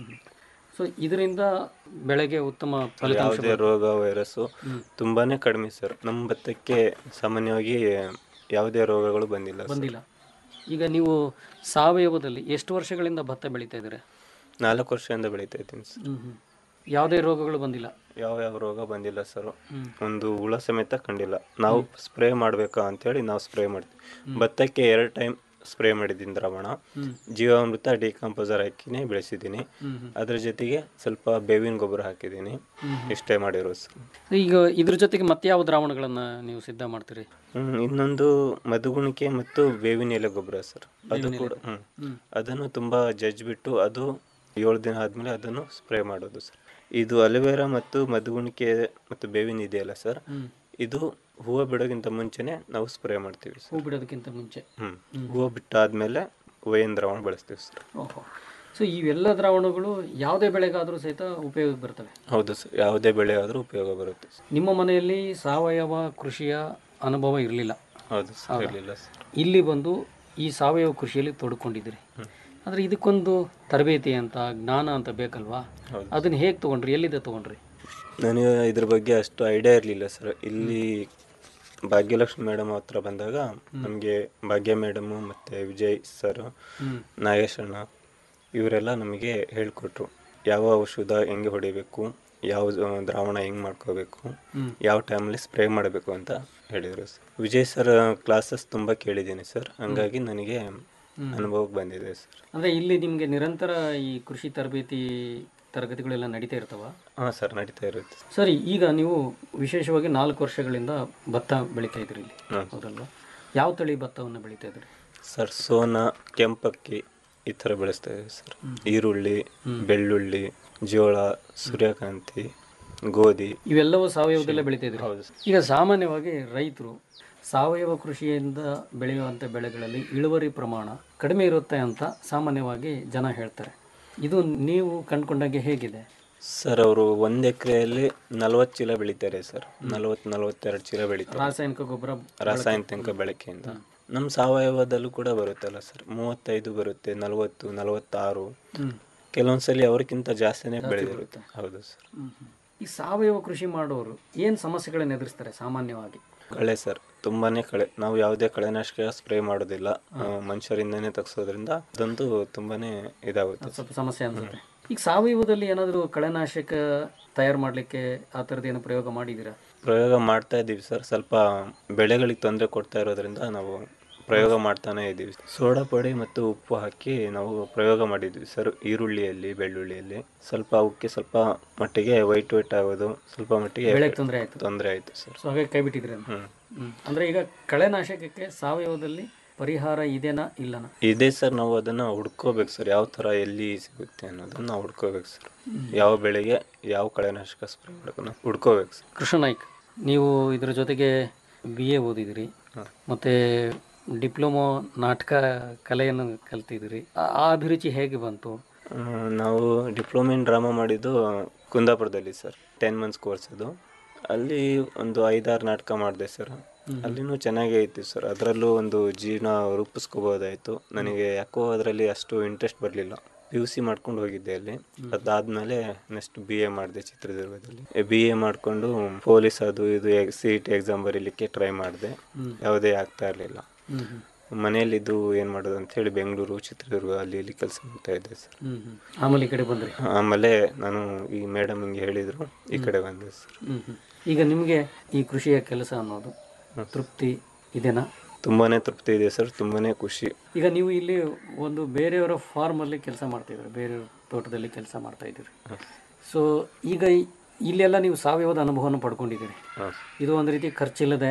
ಸೊ ಇದರಿಂದ ಬೆಳೆಗೆ ಉತ್ತಮ ಫಲಿತಾಂಶ ಯಾವುದೇ ರೋಗ ವೈರಸ್ಸು ತುಂಬಾನೇ ಕಡಿಮೆ ಸರ್ ನಮ್ಮ ಭತ್ತಕ್ಕೆ ಸಾಮಾನ್ಯವಾಗಿ ಯಾವುದೇ ರೋಗಗಳು ಬಂದಿಲ್ಲ ಸರ್. ಬಂದಿಲ್ಲ ಈಗ ನೀವು ಸಾವಯವದಲ್ಲಿ ಎಷ್ಟು ವರ್ಷಗಳಿಂದ ಭತ್ತ ಬೆಳೀತಾ ಇದ್ದೀರಾ ನಾಲ್ಕು ವರ್ಷದಿಂದ ಬೆಳೀತಾ ಇದ್ದೀನಿ ಸರ್ ಹ್ಮ್ ಹ್ಮ್. ಯಾವುದೇ ರೋಗಗಳು ಬಂದಿಲ್ಲ ಯಾವ ಯಾವ ರೋಗ ಬಂದಿಲ್ಲ ಸರ್ ಒಂದು ಹುಳ ಸಮೇತ ಕಂಡಿಲ್ಲ ನಾವು ಸ್ಪ್ರೇ ಮಾಡ್ಬೇಕಾ ಅಂತೇಳಿ ನಾವು ಸ್ಪ್ರೇ ಮಾಡ್ತೀವಿ ಭತ್ತಕ್ಕೆ ಎರಡು ಟೈಮ್ ಸ್ಪ್ರೇ ಮಾಡಿದ್ದೀನಿ ದ್ರಾವಣ ಜೀವಾಮೃತ ಡಿಕಾಂಪೋಸರ್ ಹಾಕಿನೇ ಬೆಳೆಸಿದ್ದೀನಿ ಅದ್ರ ಜೊತೆಗೆ ಸ್ವಲ್ಪ ಬೇವಿನ ಗೊಬ್ಬರ ಹಾಕಿದ್ದೀನಿ ಇಷ್ಟೇ ಮಾಡಿರೋದು ಸರ್ ಈಗ ಇದ್ರ ಜೊತೆಗೆ ಮತ್ತೆ ಯಾವ ದ್ರಾವಣಗಳನ್ನ ನೀವು ಸಿದ್ಧ ಮಾಡ್ತೀರಿ ಹ್ಮ್, ಇನ್ನೊಂದು ಮಧುಗುಣಿಕೆ ಮತ್ತು ಬೇವಿನ ಎಲೆ ಗೊಬ್ಬರ ಸರ್ ಅದು ಕೂಡ ಹ್ಮ್ ಅದನ್ನು ತುಂಬಾ ಜಜ್ಜಿಬಿಟ್ಟು ಅದು ಏಳು ದಿನ ಆದ್ಮೇಲೆ ಅದನ್ನು ಸ್ಪ್ರೇ ಮಾಡೋದು ಸರ್ ಇದು ಅಲೋವೆರಾ ಮತ್ತು ಮಧುಗುಣಿಕೆ ಮತ್ತು ಬೇವಿನ ಇದೆಯಲ್ಲ ಸರ್ ಇದು ಹೂವು ಬಿಡೋಕ್ಕಿಂತ ಮುಂಚೆನೆ ನಾವು ಸ್ಪ್ರೇ ಮಾಡ್ತೀವಿ ಸರ್ ಹೂ ಬಿಡೋದಕ್ಕಿಂತ ಮುಂಚೆ ಹ್ಮ್ ಹೂವು ಬಿಟ್ಟಾದ್ಮೇಲೆ ವೈನ್ ದ್ರಾವಣ ಬಳಸ್ತೀವಿ ಸರ್ ಓಹೋ ಸೊ ಇವೆಲ್ಲ ದ್ರಾವಣಗಳು ಯಾವುದೇ ಬೆಳೆಗಾದರೂ ಸಹಿತ ಉಪಯೋಗಕ್ಕೆ ಬರ್ತವೆ ಹೌದು ಸರ್ ಯಾವುದೇ ಬೆಳೆ ಆದರೂ ಉಪಯೋಗ ಬರುತ್ತೆ ಸರ್ ನಿಮ್ಮ ಮನೆಯಲ್ಲಿ ಸಾವಯವ ಕೃಷಿಯ ಅನುಭವ ಇರಲಿಲ್ಲ ಹೌದು ಸರ್ ಇರಲಿಲ್ಲ ಸರ್ ಇಲ್ಲಿ ಬಂದು ಈ ಸಾವಯವ ಕೃಷಿಯಲ್ಲಿ ತೊಡ್ಕೊಂಡಿದ್ದೀರಿ ಆದರೆ ಇದಕ್ಕೊಂದು ತರಬೇತಿ ಅಂತ ಜ್ಞಾನ ಅಂತ ಬೇಕಲ್ವಾ ಅದನ್ನ ಹೇಗೆ ತೊಗೊಂಡ್ರಿ ಎಲ್ಲಿಂದ ತೊಗೊಂಡ್ರಿ ನನಗೆ ಇದ್ರ ಬಗ್ಗೆ ಅಷ್ಟು ಐಡಿಯಾ ಇರಲಿಲ್ಲ ಸರ್ ಇಲ್ಲಿ ಭಾಗ್ಯಲಕ್ಷ್ಮಿ ಮೇಡಮ್ ಹತ್ರ ಬಂದಾಗ ನಮಗೆ ಭಾಗ್ಯ ಮೇಡಮು ಮತ್ತು ವಿಜಯ್ ಸರ್ ನಾಗೇಶ್ ಅಣ್ಣ ಇವರೆಲ್ಲ ನಮಗೆ ಹೇಳಿಕೊಟ್ರು ಯಾವ ಔಷಧ ಹೆಂಗೆ ಹೊಡಿಬೇಕು ಯಾವ ಆ, ದ್ರಾವಣ ಹೆಂಗೆ ಮಾಡ್ಕೋಬೇಕು ಯಾವ ಟೈಮಲ್ಲಿ ಸ್ಪ್ರೇ ಮಾಡಬೇಕು ಅಂತ ಹೇಳಿದರು ಸರ್ ವಿಜಯ್ ಸರ್ ಕ್ಲಾಸಸ್ ತುಂಬ ಕೇಳಿದ್ದೀನಿ ಸರ್ ಹಂಗಾಗಿ ನನಗೆ ಅನುಭವಕ್ಕೆ ಬಂದಿದೆ ಸರ್ ಅಂದರೆ ಇಲ್ಲಿ ನಿಮಗೆ ನಿರಂತರ ಈ ಕೃಷಿ ತರಬೇತಿ ತರಗತಿಗಳೆಲ್ಲ ನಡೀತಾ ಇರ್ತವ ಹಾಂ ಸರ್ ನಡೀತಾ ಇರುತ್ತೆ ಸರಿ ಈಗ ನೀವು ವಿಶೇಷವಾಗಿ ನಾಲ್ಕು ವರ್ಷಗಳಿಂದ ಭತ್ತ ಬೆಳೀತಾ ಇದ್ರಿ ಇಲ್ಲಿ ಹ್ಮ್. ಹೌದಲ್ವಾ ಯಾವ ತಳಿ ಭತ್ತವನ್ನು ಬೆಳೀತಾ ಇದ್ರಿ ಸರ್ ಸೋನಾ ಕೆಂಪಕ್ಕಿ ಈ ಥರ ಬೆಳೆಸ್ತಾ ಇದ್ದೀವಿ ಸರ್ ಈರುಳ್ಳಿ ಬೆಳ್ಳುಳ್ಳಿ ಜೋಳ ಸೂರ್ಯಕಾಂತಿ ಗೋಧಿ ಇವೆಲ್ಲವೂ ಸಾವಯವದಲ್ಲೇ ಬೆಳೀತಾ ಇದ್ರಿ ಹೌದು ಸರ್ ಈಗ ಸಾಮಾನ್ಯವಾಗಿ ರೈತರು ಸಾವಯವ ಕೃಷಿಯಿಂದ ಬೆಳೆಯುವಂಥ ಬೆಳೆಗಳಲ್ಲಿ ಇಳುವರಿ ಪ್ರಮಾಣ ಕಡಿಮೆ ಇರುತ್ತೆ ಅಂತ ಸಾಮಾನ್ಯವಾಗಿ ಜನ ಹೇಳ್ತಾರೆ ಇದು ನೀವು ಕಂಡುಕೊಂಡಾಗೆ ಹೇಗಿದೆ ಸರ್ ಅವರು ಒಂದು ಎಕರೆಯಲ್ಲಿ ನಲ್ವತ್ತು ಚೀಲ ಬೆಳಿತಾರೆ ಸರ್ ನಲ್ವತ್ತು ನಲ್ವತ್ತೆರಡು ಚೀಲ ಬೆಳಿತಾರೆ ರಾಸಾಯನಿಕ ಗೊಬ್ಬರ ರಾಸಾಯನಿಕ ಬಳಕೆಯಿಂದ ನಮ್ಮ ಸಾವಯವದಲ್ಲೂ ಕೂಡ ಬರುತ್ತಲ್ಲ ಸರ್ ಮೂವತ್ತೈದು ಬರುತ್ತೆ ನಲವತ್ತು ನಲವತ್ತಾರು ಕೆಲವೊಂದ್ಸಲಿ ಅವ್ರಿಗಿಂತ ಜಾಸ್ತಿನೇ ಬೆಳೆದಿರುತ್ತೆ ಹೌದು ಸರ್ ಈ ಸಾವಯವ ಕೃಷಿ ಮಾಡೋರು ಏನು ಸಮಸ್ಯೆಗಳನ್ನು ಎದುರಿಸ್ತಾರೆ ಸಾಮಾನ್ಯವಾಗಿ ಕಳೆ ಸರ್ ತುಂಬಾನೇ ಕಳೆ ನಾವು ಯಾವುದೇ ಕಳೆನಾಶಕ ಸ್ಪ್ರೇ ಮಾಡೋದಿಲ್ಲ ಆ, ಮನುಷ್ಯರಿಂದನೇ ತೆಗ್ಸೋದ್ರಿಂದ ಅದಂತೂ ತುಂಬಾನೇ ಇದಾಗುತ್ತೆ ಸ್ವಲ್ಪ ಸಮಸ್ಯೆ ಅನ್ಸುತ್ತೆ ಈಗ ಸಾವಯವದಲ್ಲಿ ಏನಾದರೂ ಕಳೆನಾಶಕ ತಯಾರು ಮಾಡಲಿಕ್ಕೆ ಆ ಥರದ್ದು ಏನು ಪ್ರಯೋಗ ಮಾಡಿದ್ದೀರಾ ಪ್ರಯೋಗ ಮಾಡ್ತಾ ಇದ್ದೀವಿ ಸರ್ ಸ್ವಲ್ಪ ಬೆಳೆಗಳಿಗೆ ತೊಂದರೆ ಕೊಡ್ತಾ ಇರೋದ್ರಿಂದ ನಾವು ಪ್ರಯೋಗ ಮಾಡ್ತಾನೆ ಇದ್ದೀವಿ ಸೋಡಾ ಪುಡಿ ಮತ್ತು ಉಪ್ಪು ಹಾಕಿ ನಾವು ಪ್ರಯೋಗ ಮಾಡಿದ್ವಿ ಸರ್ ಈರುಳ್ಳಿಯಲ್ಲಿ ಬೆಳ್ಳುಳ್ಳಿಯಲ್ಲಿ ಸ್ವಲ್ಪ ಅವಕ್ಕೆ ಸ್ವಲ್ಪ ಮಟ್ಟಿಗೆ ವೈಟ್ ವೈಟ್ ಆಗೋದು ಸ್ವಲ್ಪ ಮಟ್ಟಿಗೆ ಬೆಳೆಗೆ ತೊಂದರೆ ಆಯಿತು ತೊಂದರೆ ಆಯಿತು ಸರ್ ಸೊ ಹಾಗಾಗಿ ಕೈ ಬಿಟ್ಟಿದ್ರಿ ಅಂತ ಹ್ಮ್ ಹ್ಮ್. ಅಂದ್ರೆ ಈಗ ಕಳೆನಾಶಕಕ್ಕೆ ಸಾವಯವದಲ್ಲಿ ಪರಿಹಾರ ಇದೆನಾ ಇಲ್ಲನಾ ಇದೆ ಸರ್ ನಾವು ಅದನ್ನ ಹುಡ್ಕೋಬೇಕು ಸರ್ ಯಾವ ಥರ ಎಲ್ಲಿ ಸಿಗುತ್ತೆ ಅನ್ನೋದನ್ನ ನಾವು ಹುಡ್ಕೋಬೇಕು ಸರ್ ಯಾವ ಬೆಳೆಗೆ ಯಾವ ಕಳೆನಾಶಕ ಸ್ಪ್ರೇ ಮಾಡಬೇಕು ನಾವು ಹುಡ್ಕೋಬೇಕು ಸರ್ ಕೃಷ್ಣ ನಾಯ್ಕ್ ನೀವು ಇದ್ರ ಜೊತೆಗೆ ಬಿ ಎ ಓದಿದಿರಿ ಮತ್ತೆ ಡಿಪ್ಲೊಮೊ ನಾಟಕ ಕಲೆಯನ್ನು ಕಲ್ತಿದ್ದೀರಿ ಆ- ಆ ಅಭಿರುಚಿ ಹೇಗೆ ಬಂತು ಆ, ನಾವು ಡಿಪ್ಲೊಮಾ ಇನ್ ಡ್ರಾಮಾ ಮಾಡಿದ್ದು ಕುಂದಾಪುರದಲ್ಲಿ ಸರ್ ಟೆನ್ ಮಂತ್ಸ್ ಕೋರ್ಸ್ ಅದು ಅಲ್ಲಿ ಒಂದು ಐದಾರು ನಾಟಕ ಮಾಡಿದೆ ಸರ್ ಅಲ್ಲಿನೂ ಚೆನ್ನಾಗೇ ಇತ್ತು ಸರ್ ಅದರಲ್ಲೂ ಒಂದು ಜೀವನ ರೂಪಿಸ್ಕೋಬೋದಾಯಿತು ನನಗೆ ಯಾಕೋ ಅದರಲ್ಲಿ ಅಷ್ಟು ಇಂಟ್ರೆಸ್ಟ್ ಬರಲಿಲ್ಲ ಪಿ ಯು ಸಿ ಮಾಡ್ಕೊಂಡು ಹೋಗಿದ್ದೆ ಅಲ್ಲಿ ಅದಾದಮೇಲೆ ನೆಕ್ಸ್ಟ್ ಬಿ ಎ ಮಾಡಿದೆ ಚಿತ್ರದುರ್ಗದಲ್ಲಿ ಬಿ ಎ ಮಾಡಿಕೊಂಡು ಪೊಲೀಸ್ ಅದು ಇದು ಸಿ ಇ ಟಿ ಎಕ್ಸಾಮ್ ಬರೀಲಿಕ್ಕೆ ಟ್ರೈ ಮಾಡಿದೆ ಯಾವುದೇ ಆಗ್ತಾ ಇರಲಿಲ್ಲ ಮನೆಯಲ್ಲಿದ್ದು ಏನು ಮಾಡೋದು ಅಂತ ಹೇಳಿ ಬೆಂಗಳೂರು ಚಿತ್ರದುರ್ಗ ಅಲ್ಲಿ ಇಲ್ಲಿ ಕೆಲಸ ಮಾಡ್ತಾ ಇದ್ದೆ ಸರ್ ಹ್ಮ್ ಹ್ಮ್. ಆಮೇಲೆ ಈ ಕಡೆ ಬಂದ್ರಿ ಆಮೇಲೆ ನಾನು ಈ ಮೇಡಮ್ ಹಿಂಗೆ ಹೇಳಿದ್ರು ಈ ಕಡೆ ಬಂದೆ ಸರ್ ಹ್ಮ್ ಹ್ಮ್. ಈಗ ನಿಮಗೆ ಈ ಕೃಷಿಯ ಕೆಲಸ ಅನ್ನೋದು ತೃಪ್ತಿ ಇದೆನಾ ತುಂಬಾನೇ ತೃಪ್ತಿ ಇದೆ ಸರ್ ತುಂಬಾನೇ ಖುಷಿ ಈಗ ನೀವು ಇಲ್ಲಿ ಒಂದು ಬೇರೆಯವರ ಫಾರ್ಮಲ್ಲಿ ಕೆಲಸ ಮಾಡ್ತಿದ್ದೀರಿ ಬೇರೆಯವ್ರ ತೋಟದಲ್ಲಿ ಕೆಲಸ ಮಾಡ್ತಾ ಇದ್ದೀರಿ ಸೊ ಈಗ ಈ- ಇಲ್ಲೆಲ್ಲ ನೀವು ಸಾವಯವದ ಅನುಭವವನ್ನು ಪಡ್ಕೊಂಡಿದ್ದೀರಿ ಹಾಂ ಇದು ಒಂದು ರೀತಿ ಖರ್ಚಿಲ್ಲದೆ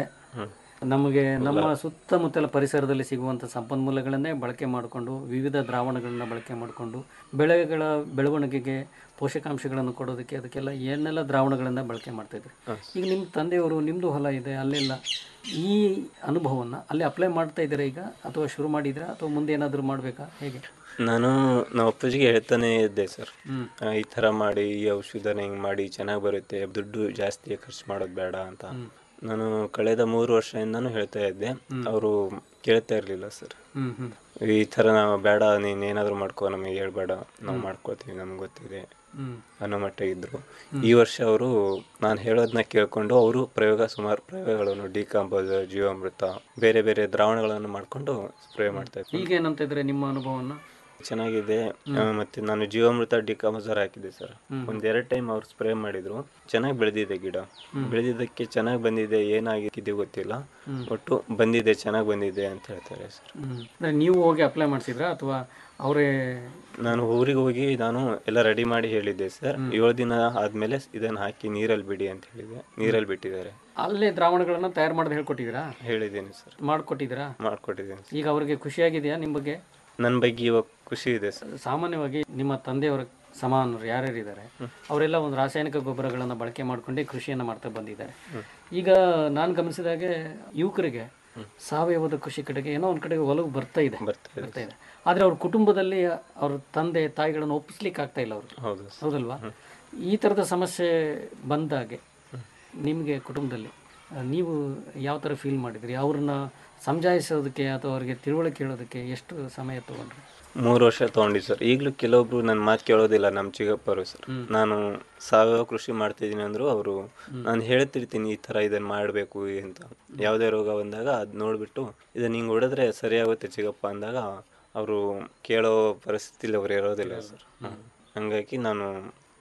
ನಮಗೆ ನಮ್ಮ ಸುತ್ತಮುತ್ತಲ ಪರಿಸರದಲ್ಲಿ ಸಿಗುವಂಥ ಸಂಪನ್ಮೂಲಗಳನ್ನೇ ಬಳಕೆ ಮಾಡಿಕೊಂಡು ವಿವಿಧ ದ್ರಾವಣಗಳನ್ನ ಬಳಕೆ ಮಾಡಿಕೊಂಡು ಬೆಳೆಗಳ ಬೆಳವಣಿಗೆಗೆ ಪೋಷಕಾಂಶಗಳನ್ನು ಕೊಡೋದಕ್ಕೆ ಅದಕ್ಕೆಲ್ಲ ಏನೆಲ್ಲ ದ್ರಾವಣಗಳನ್ನು ಬಳಕೆ ಮಾಡ್ತಾ ಇದ್ರಿ ಈಗ ನಿಮ್ಮ ತಂದೆಯವರು ನಿಮ್ಮದು ಹೊಲ ಇದೆ ಅಲ್ಲೆಲ್ಲ ಈ ಅನುಭವವನ್ನು ಅಲ್ಲಿ ಅಪ್ಲೈ ಮಾಡ್ತಾ ಇದ್ದೀರಾ ಈಗ ಅಥವಾ ಶುರು ಮಾಡಿದ್ದೀರಾ ಅಥವಾ ಮುಂದೆ ಏನಾದರೂ ಮಾಡಬೇಕಾ ಹೇಗೆ ನಾನು ನಮ್ಮ ಅಪ್ಪಾಜಿಗೆ ಹೇಳ್ತಾನೆ ಇದ್ದೆ ಸರ್ ಹ್ಮ್. ಆ, ಈ ಥರ ಮಾಡಿ ಈ ಔಷಧನ ಹಿಂಗೆ ಮಾಡಿ ಚೆನ್ನಾಗಿ ಬರುತ್ತೆ ದುಡ್ಡು ಜಾಸ್ತಿ ಖರ್ಚು ಮಾಡೋದು ಬೇಡ ಅಂತ ನಾನು ಕಳೆದ ಮೂರು ವರ್ಷದಿಂದನೂ ಹೇಳ್ತಾ ಇದ್ದೆ ಅವರು ಕೇಳ್ತಾ ಇರಲಿಲ್ಲ ಸರ್ ಹ್ಞೂ ಹ್ಞೂ ಈ ಥರ ನಾವು ಬೇಡ ನೀನು ಏನಾದರೂ ಮಾಡ್ಕೋ ನಮಗೆ ಹೇಳ್ಬೇಡ ನಾವು ಮಾಡ್ಕೊಳ್ತೀವಿ ನಮ್ಗೆ ಗೊತ್ತಿದೆ ಹ್ಞೂ ಅನ್ನೋ ಮಟ್ಟ ಇದ್ರು ಈ ವರ್ಷ ಅವರು ನಾನು ಹೇಳೋದನ್ನ ಕೇಳ್ಕೊಂಡು ಅವರು ಪ್ರಯೋಗ ಸುಮಾರು ಪ್ರಯೋಗಗಳನ್ನು ಡಿಕಾಂಪೋಸರ್ ಜೀವಾಮೃತ ಬೇರೆ ಬೇರೆ ದ್ರಾವಣಗಳನ್ನು ಮಾಡ್ಕೊಂಡು ಸ್ಪ್ರೇ ಮಾಡ್ತಾ ಇದ್ರು ಈಗ ಏನಂತ ಇದ್ರೆ ನಿಮ್ಮ ಅನುಭವವನ್ನು ಚೆನ್ನಾಗಿದೆ ಆ, ಮತ್ತೆ ನಾನು ಜೀವಾಮೃತ ಡಿಕಾಂಪೋಸರ್ ಹಾಕಿದ್ದೆ ಸರ್ ಒಂದ್ ಎರಡು ಟೈಮ್ ಅವ್ರು ಸ್ಪ್ರೇ ಮಾಡಿದ್ರು ಚೆನ್ನಾಗಿ ಬೆಳೆದಿದೆ ಗಿಡ ಬೆಳೆದಿದ್ದಕ್ಕೆ ಚೆನ್ನಾಗಿ ಬಂದಿದೆ ಏನಾಗಿದೆ ಗೊತ್ತಿಲ್ಲ ಒಟ್ಟು ಬಂದಿದೆ ಚೆನ್ನಾಗಿ ಬಂದಿದೆ ಅಂತ ಹೇಳ್ತಾರೆ ಸರ್ ಅಂದರೆ ನೀವು ಹೋಗಿ ಅಪ್ಲೈ ಮಾಡಿಸಿದ್ರಾ ಅಥವಾ ಅವರೇ ನಾನು ಊರಿಗೆ ಹೋಗಿ ನಾನು ಎಲ್ಲ ರೆಡಿ ಮಾಡಿ ಹೇಳಿದ್ದೆ ಸರ್ ಏಳು ದಿನ ಆದ್ಮೇಲೆ ಇದನ್ನ ಹಾಕಿ ನೀರಲ್ಲಿ ಬಿಡಿ ಅಂತ ಹೇಳಿದೆ ನೀರಲ್ಲಿ ಬಿಟ್ಟಿದ್ದಾರೆ ಅಲ್ಲೇ ದ್ರಾವಣಗಳನ್ನು ತಯಾರು ಮಾಡೋದು ಹೇಳ್ಕೊಟ್ಟಿದ್ದೀರಾ ಹೇಳಿದ್ದೀನಿ ಸರ್ ಮಾಡಿಕೊಟ್ಟಿದ್ದೀರಾ ಮಾಡ್ಕೊಟ್ಟಿದ್ದೀನಿ ಸರ್ ಈಗ ಅವರಿಗೆ ಖುಷಿಯಾಗಿದೆಯಾ ನಿಮ್ಮ ಬಗ್ಗೆ ನನ್ನ ಬಗ್ಗೆ ಇವಾಗ ಖುಷಿ ಇದೆ ಸರ್ ಸಾಮಾನ್ಯವಾಗಿ ನಿಮ್ಮ ತಂದೆಯವರ ಸಮಾನರು ಯಾರ್ಯಾರು ಇದ್ದಾರೆ ಅವರೆಲ್ಲ ಒಂದು ರಾಸಾಯನಿಕ ಗೊಬ್ಬರಗಳನ್ನು ಬಳಕೆ ಮಾಡಿಕೊಂಡೇ ಕೃಷಿಯನ್ನು ಮಾಡ್ತಾ ಬಂದಿದ್ದಾರೆ ಈಗ ನಾನು ಗಮನಿಸಿದಾಗೆ ಯುವಕರಿಗೆ ಸಾವಯವದ ಕೃಷಿ ಕಡೆಗೆ ಏನೋ ಒಂದು ಕಡೆಗೆ ಒಲವು ಬರ್ತಾ ಇದೆ ಬರ್ತಾ ಇದೆ ಬರ್ತಾ ಇದೆ ಆದರೆ ಅವ್ರ ಕುಟುಂಬದಲ್ಲಿ ಅವ್ರ ತಂದೆ ತಾಯಿಗಳನ್ನು ಒಪ್ಪಿಸ್ಲಿಕ್ಕೆ ಆಗ್ತಾ ಇಲ್ಲ ಅವರು ಹೌದು ಸರ್ ಹೌದಲ್ವಾ ಈ ಥರದ ಸಮಸ್ಯೆ ಬಂದಾಗೆ ನಿಮಗೆ ಕುಟುಂಬದಲ್ಲಿ ಆ, ನೀವು ಯಾವ ಥರ ಫೀಲ್ ಮಾಡಿದ್ರಿ ಅವ್ರನ್ನ ಸಮಜಾಯಿಸೋದಕ್ಕೆ ಅಥವಾ ಅವರಿಗೆ ತಿಳುವಳಿಕೆ ಹೇಳೋದಕ್ಕೆ ಎಷ್ಟು ಸಮಯ ತಗೊಂಡ್ರಿ ಮೂರು ವರ್ಷ ತಗೊಂಡಿ ಸರ್ ಈಗಲೂ ಕೆಲವೊಬ್ರು ನನ್ನ ಮಾತು ಕೇಳೋದಿಲ್ಲ ನಮ್ಮ ಚಿಕ್ಕಪ್ಪರು ಸರ್ ನಾನು ಸಾವಯವ ಕೃಷಿ ಮಾಡ್ತಿದ್ದೀನಿ ಅಂದ್ರು ಅವರು ನಾನು ಹೇಳ್ತಿರ್ತೀನಿ ಈ ಥರ ಇದನ್ನು ಮಾಡಬೇಕು ಅಂತ ಯಾವುದೇ ರೋಗ ಬಂದಾಗ ಅದು ನೋಡಿಬಿಟ್ಟು ಇದನ್ನ ಹಿಂಗೆ ಹೊಡೆದ್ರೆ ಸರಿಯಾಗುತ್ತೆ ಚಿಕ್ಕಪ್ಪ ಅಂದಾಗ ಅವರು ಕೇಳೋ ಪರಿಸ್ಥಿತಿಲಿ ಅವ್ರು ಇರೋದಿಲ್ಲ ಸರ್ ಹಂಗಾಗಿ ನಾನು